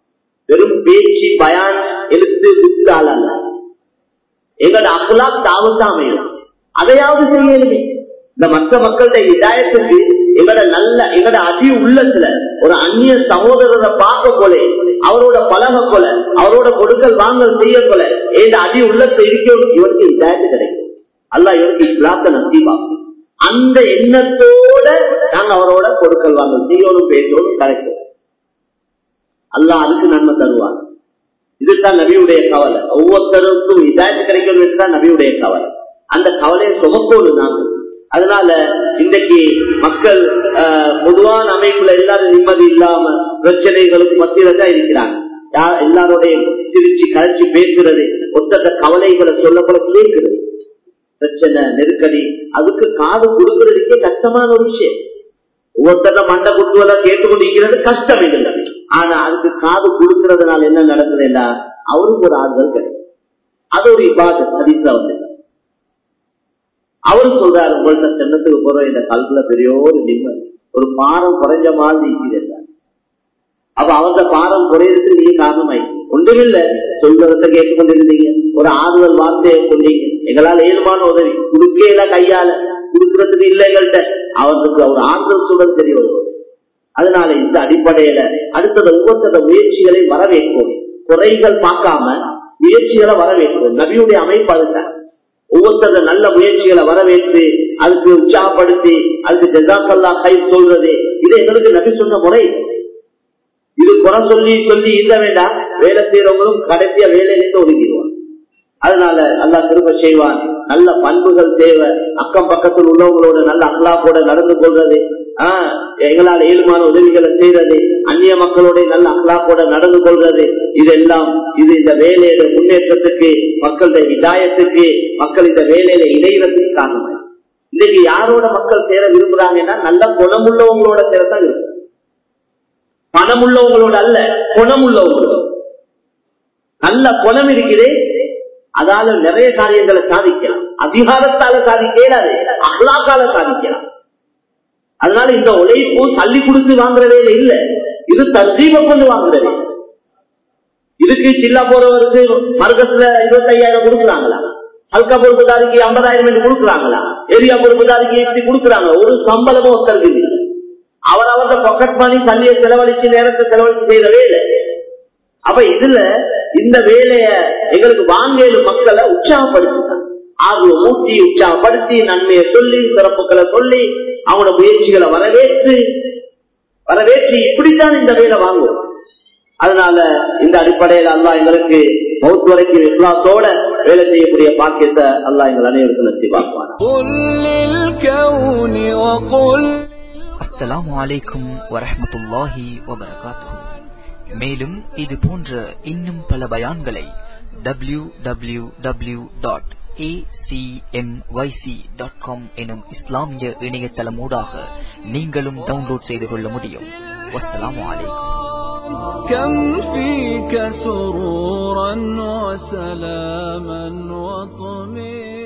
வெறும் பேச்சு பயான் எழுத்து புத்தால் அல்ல எங்களோட அகலா தாவசா அமையும் அதையாவது செய்யணுமே இந்த மற்ற மக்களுடைய இதாயத்துக்கு எங்கட நல்ல எங்கட அதி உள்ளத்துல ஒரு அந்நிய சகோதரரை பார்க்க போல அவரோட பழக போல அவரோட கொடுக்கல் வாங்கல் செய்ய போல இந்த அதி உள்ளத்தை இருக்க இவருக்கு இதாயத்து கிடைக்கும் அல்ல இவருக்கு இஸ்லாத்த நசீபாக்கும் அந்த எண்ணத்தோட நாங்க அவரோட கொடுக்கல் வாங்கல் செய்யணும் பேசணும் கலைக்கணும் அல்லா அதுக்கு நன்மை தருவார் இதுதான் நபியுடைய கவலை ஒவ்வொருத்தருக்கும் இதாயத்து கிடைக்கணும் என்றுதான் நபியுடைய கவலை அந்த கவலையை சுமக்கோடு நாங்கள் அதனால இன்றைக்கு மக்கள் பொதுவான அமைப்புல எல்லாரும் நிம்மதி இல்லாம பிரச்சனைகளுக்கு மத்தியில தான் இருக்கிறாங்க எல்லாரோடைய திருச்சி கழிச்சு பேசுறது ஒத்தந்த கவலைகளை சொல்லப்பட கேட்கிறது பிரச்சனை நெருக்கடி அதுக்கு காது கொடுக்கறதுக்கே கஷ்டமான ஒரு விஷயம் ஒவ்வொருத்தர மண்டை குட்டுவதை கேட்டுக்கொண்டிருக்கிறது கஷ்டம் இல்லை ஆனா அதுக்கு காது கொடுக்கறதுனால என்ன நடக்குதுன்னா அவருக்கு ஒரு ஆறுதல் கிடைக்கும் அது ஒரு இபாதத் அதிசா வந்து அவரு சொல்றாரு உங்கள்ட்ட சென்னத்துக்கு போற இந்த கல்வில பெரிய ஒரு நிம்மதி ஒரு பாரம் குறைஞ்ச மாதிரி இருக்கிறார் அப்ப அவங்க பாரம் குறையறதுக்கு நீங்க காரணமாயி ஒன்றுமில்ல சொல்றத கேட்டுக்கொண்டிருந்தீங்க ஒரு ஆறுதல் வார்த்தையை சொன்னீங்க எங்களால் ஏழுமான உதவி குடுக்கையில கையால குடுக்கறதுக்கு இல்லை எங்கள்கிட்ட அவர்களுக்கு ஒரு ஆறுதல் சொல்றது தெரிய வருவது அதனால இந்த அடிப்படையில அடுத்தது ஒவ்வொருத்தர முயற்சிகளை வரவேற்போம் குறைகள் பார்க்காம முயற்சிகளை வரவேற்போம் நபியுடைய அமைப்பு அதுதான் ஒவ்வொருத்தர நல்ல முயற்சிகளை வரவேற்று அதுக்கு உற்சாகப்படுத்தி அதுக்கு ஜெசாக்கல்லா கை சொல்றது இது எங்களுக்கு நபி சொன்ன முறை இது குறை சொல்லி சொல்லி இல்ல வேண்டாம் வேலை செய்யறவங்களும் கடைசியா வேலையிலிருந்து ஒதுங்கிடுவான் அதனால நல்லா திரும்ப செய்வான் நல்ல பண்புகள் தேவை அக்கம் பக்கத்தில் உள்ளவங்களோட நல்ல அகலாப்போட நடந்து கொள்றது ஆஹ் எங்களால் ஏழுமான உதவிகளை செய்யறது அந்நிய மக்களோட நல்ல அகலாப்போட நடந்து கொள்றது இதெல்லாம் இது இந்த வேலையோட முன்னேற்றத்துக்கு மக்களுடைய விதாயத்துக்கு மக்கள் இந்த வேலையில இணைகிறதுக்கு காரணம் இன்னைக்கு யாரோட மக்கள் சேர விரும்புறாங்கன்னா நல்ல குணமுள்ளவங்களோட சேரத்தான் இருக்கும் பணம் உள்ளவங்களோட அல்ல குணம் உள்ளவங்களோட நல்ல குணம் இருக்கிறே அதால நிறைய காரியங்களை சாதிக்கலாம் அதிகாரத்தால சாதிக்க இயலாது அகலாக்கால சாதிக்கலாம் அதனால இந்த உழைப்பு தள்ளி கொடுத்து வாங்குறதே இல்ல இது தர்ஜீவ கொண்டு வாங்குறது இதுக்கு சில்லா போறவருக்கு மர்க்கத்துல இருபத்தி ஐயாயிரம் கொடுக்குறாங்களா ஹல்கா பொறுப்புதாரிக்கு ஐம்பதாயிரம் என்று கொடுக்குறாங்களா ஏரியா பொறுப்புதாரிக்கு இப்படி கொடுக்குறாங்க ஒரு சம்பளமும் ஒருத்தருக்கு இல்லை அவர் அவரோட பாக்கெட் மணி தள்ளிய செலவழிச்சு நேரத்தை செலவழிச்சு செய்யற வேலை அப்ப இதுல இந்த வேலைய எங்களுக்கு வாங்கல மக்களை உற்சாகப்படுத்திட்டாங்க ஆர்வம் மூட்டி உற்சாகப்படுத்தி நன்மையை சொல்லி சிறப்புகளை சொல்லி அவனோட முயற்சிகளை வரவேற்று வரவேற்று இப்படித்தான் இந்த வேலை வாங்குவோம் அதனால இந்த அடிப்படையில் அல்லா எங்களுக்கு மௌத் வரைக்கும் இஸ்லாத்தோட வேலை செய்யக்கூடிய பாக்கியத்தை அல்லா எங்கள் அனைவருக்கும் நசிவாக்குவானா அஸ்ஸலாமு அலைக்கும் வரஹமத்துல்லாஹி வபரகாத்துஹு மேலும் இது போன்ற இன்னும் பல பயான்களை W W W dot acmyc.com எனும் இஸ்லாமிய இணையதளமூடாக நீங்களும் டவுன்லோட் செய்து கொள்ள முடியும் வஸ்ஸலாமு அலைக்கும் كم فيك سرورا وسلاما وطمئنا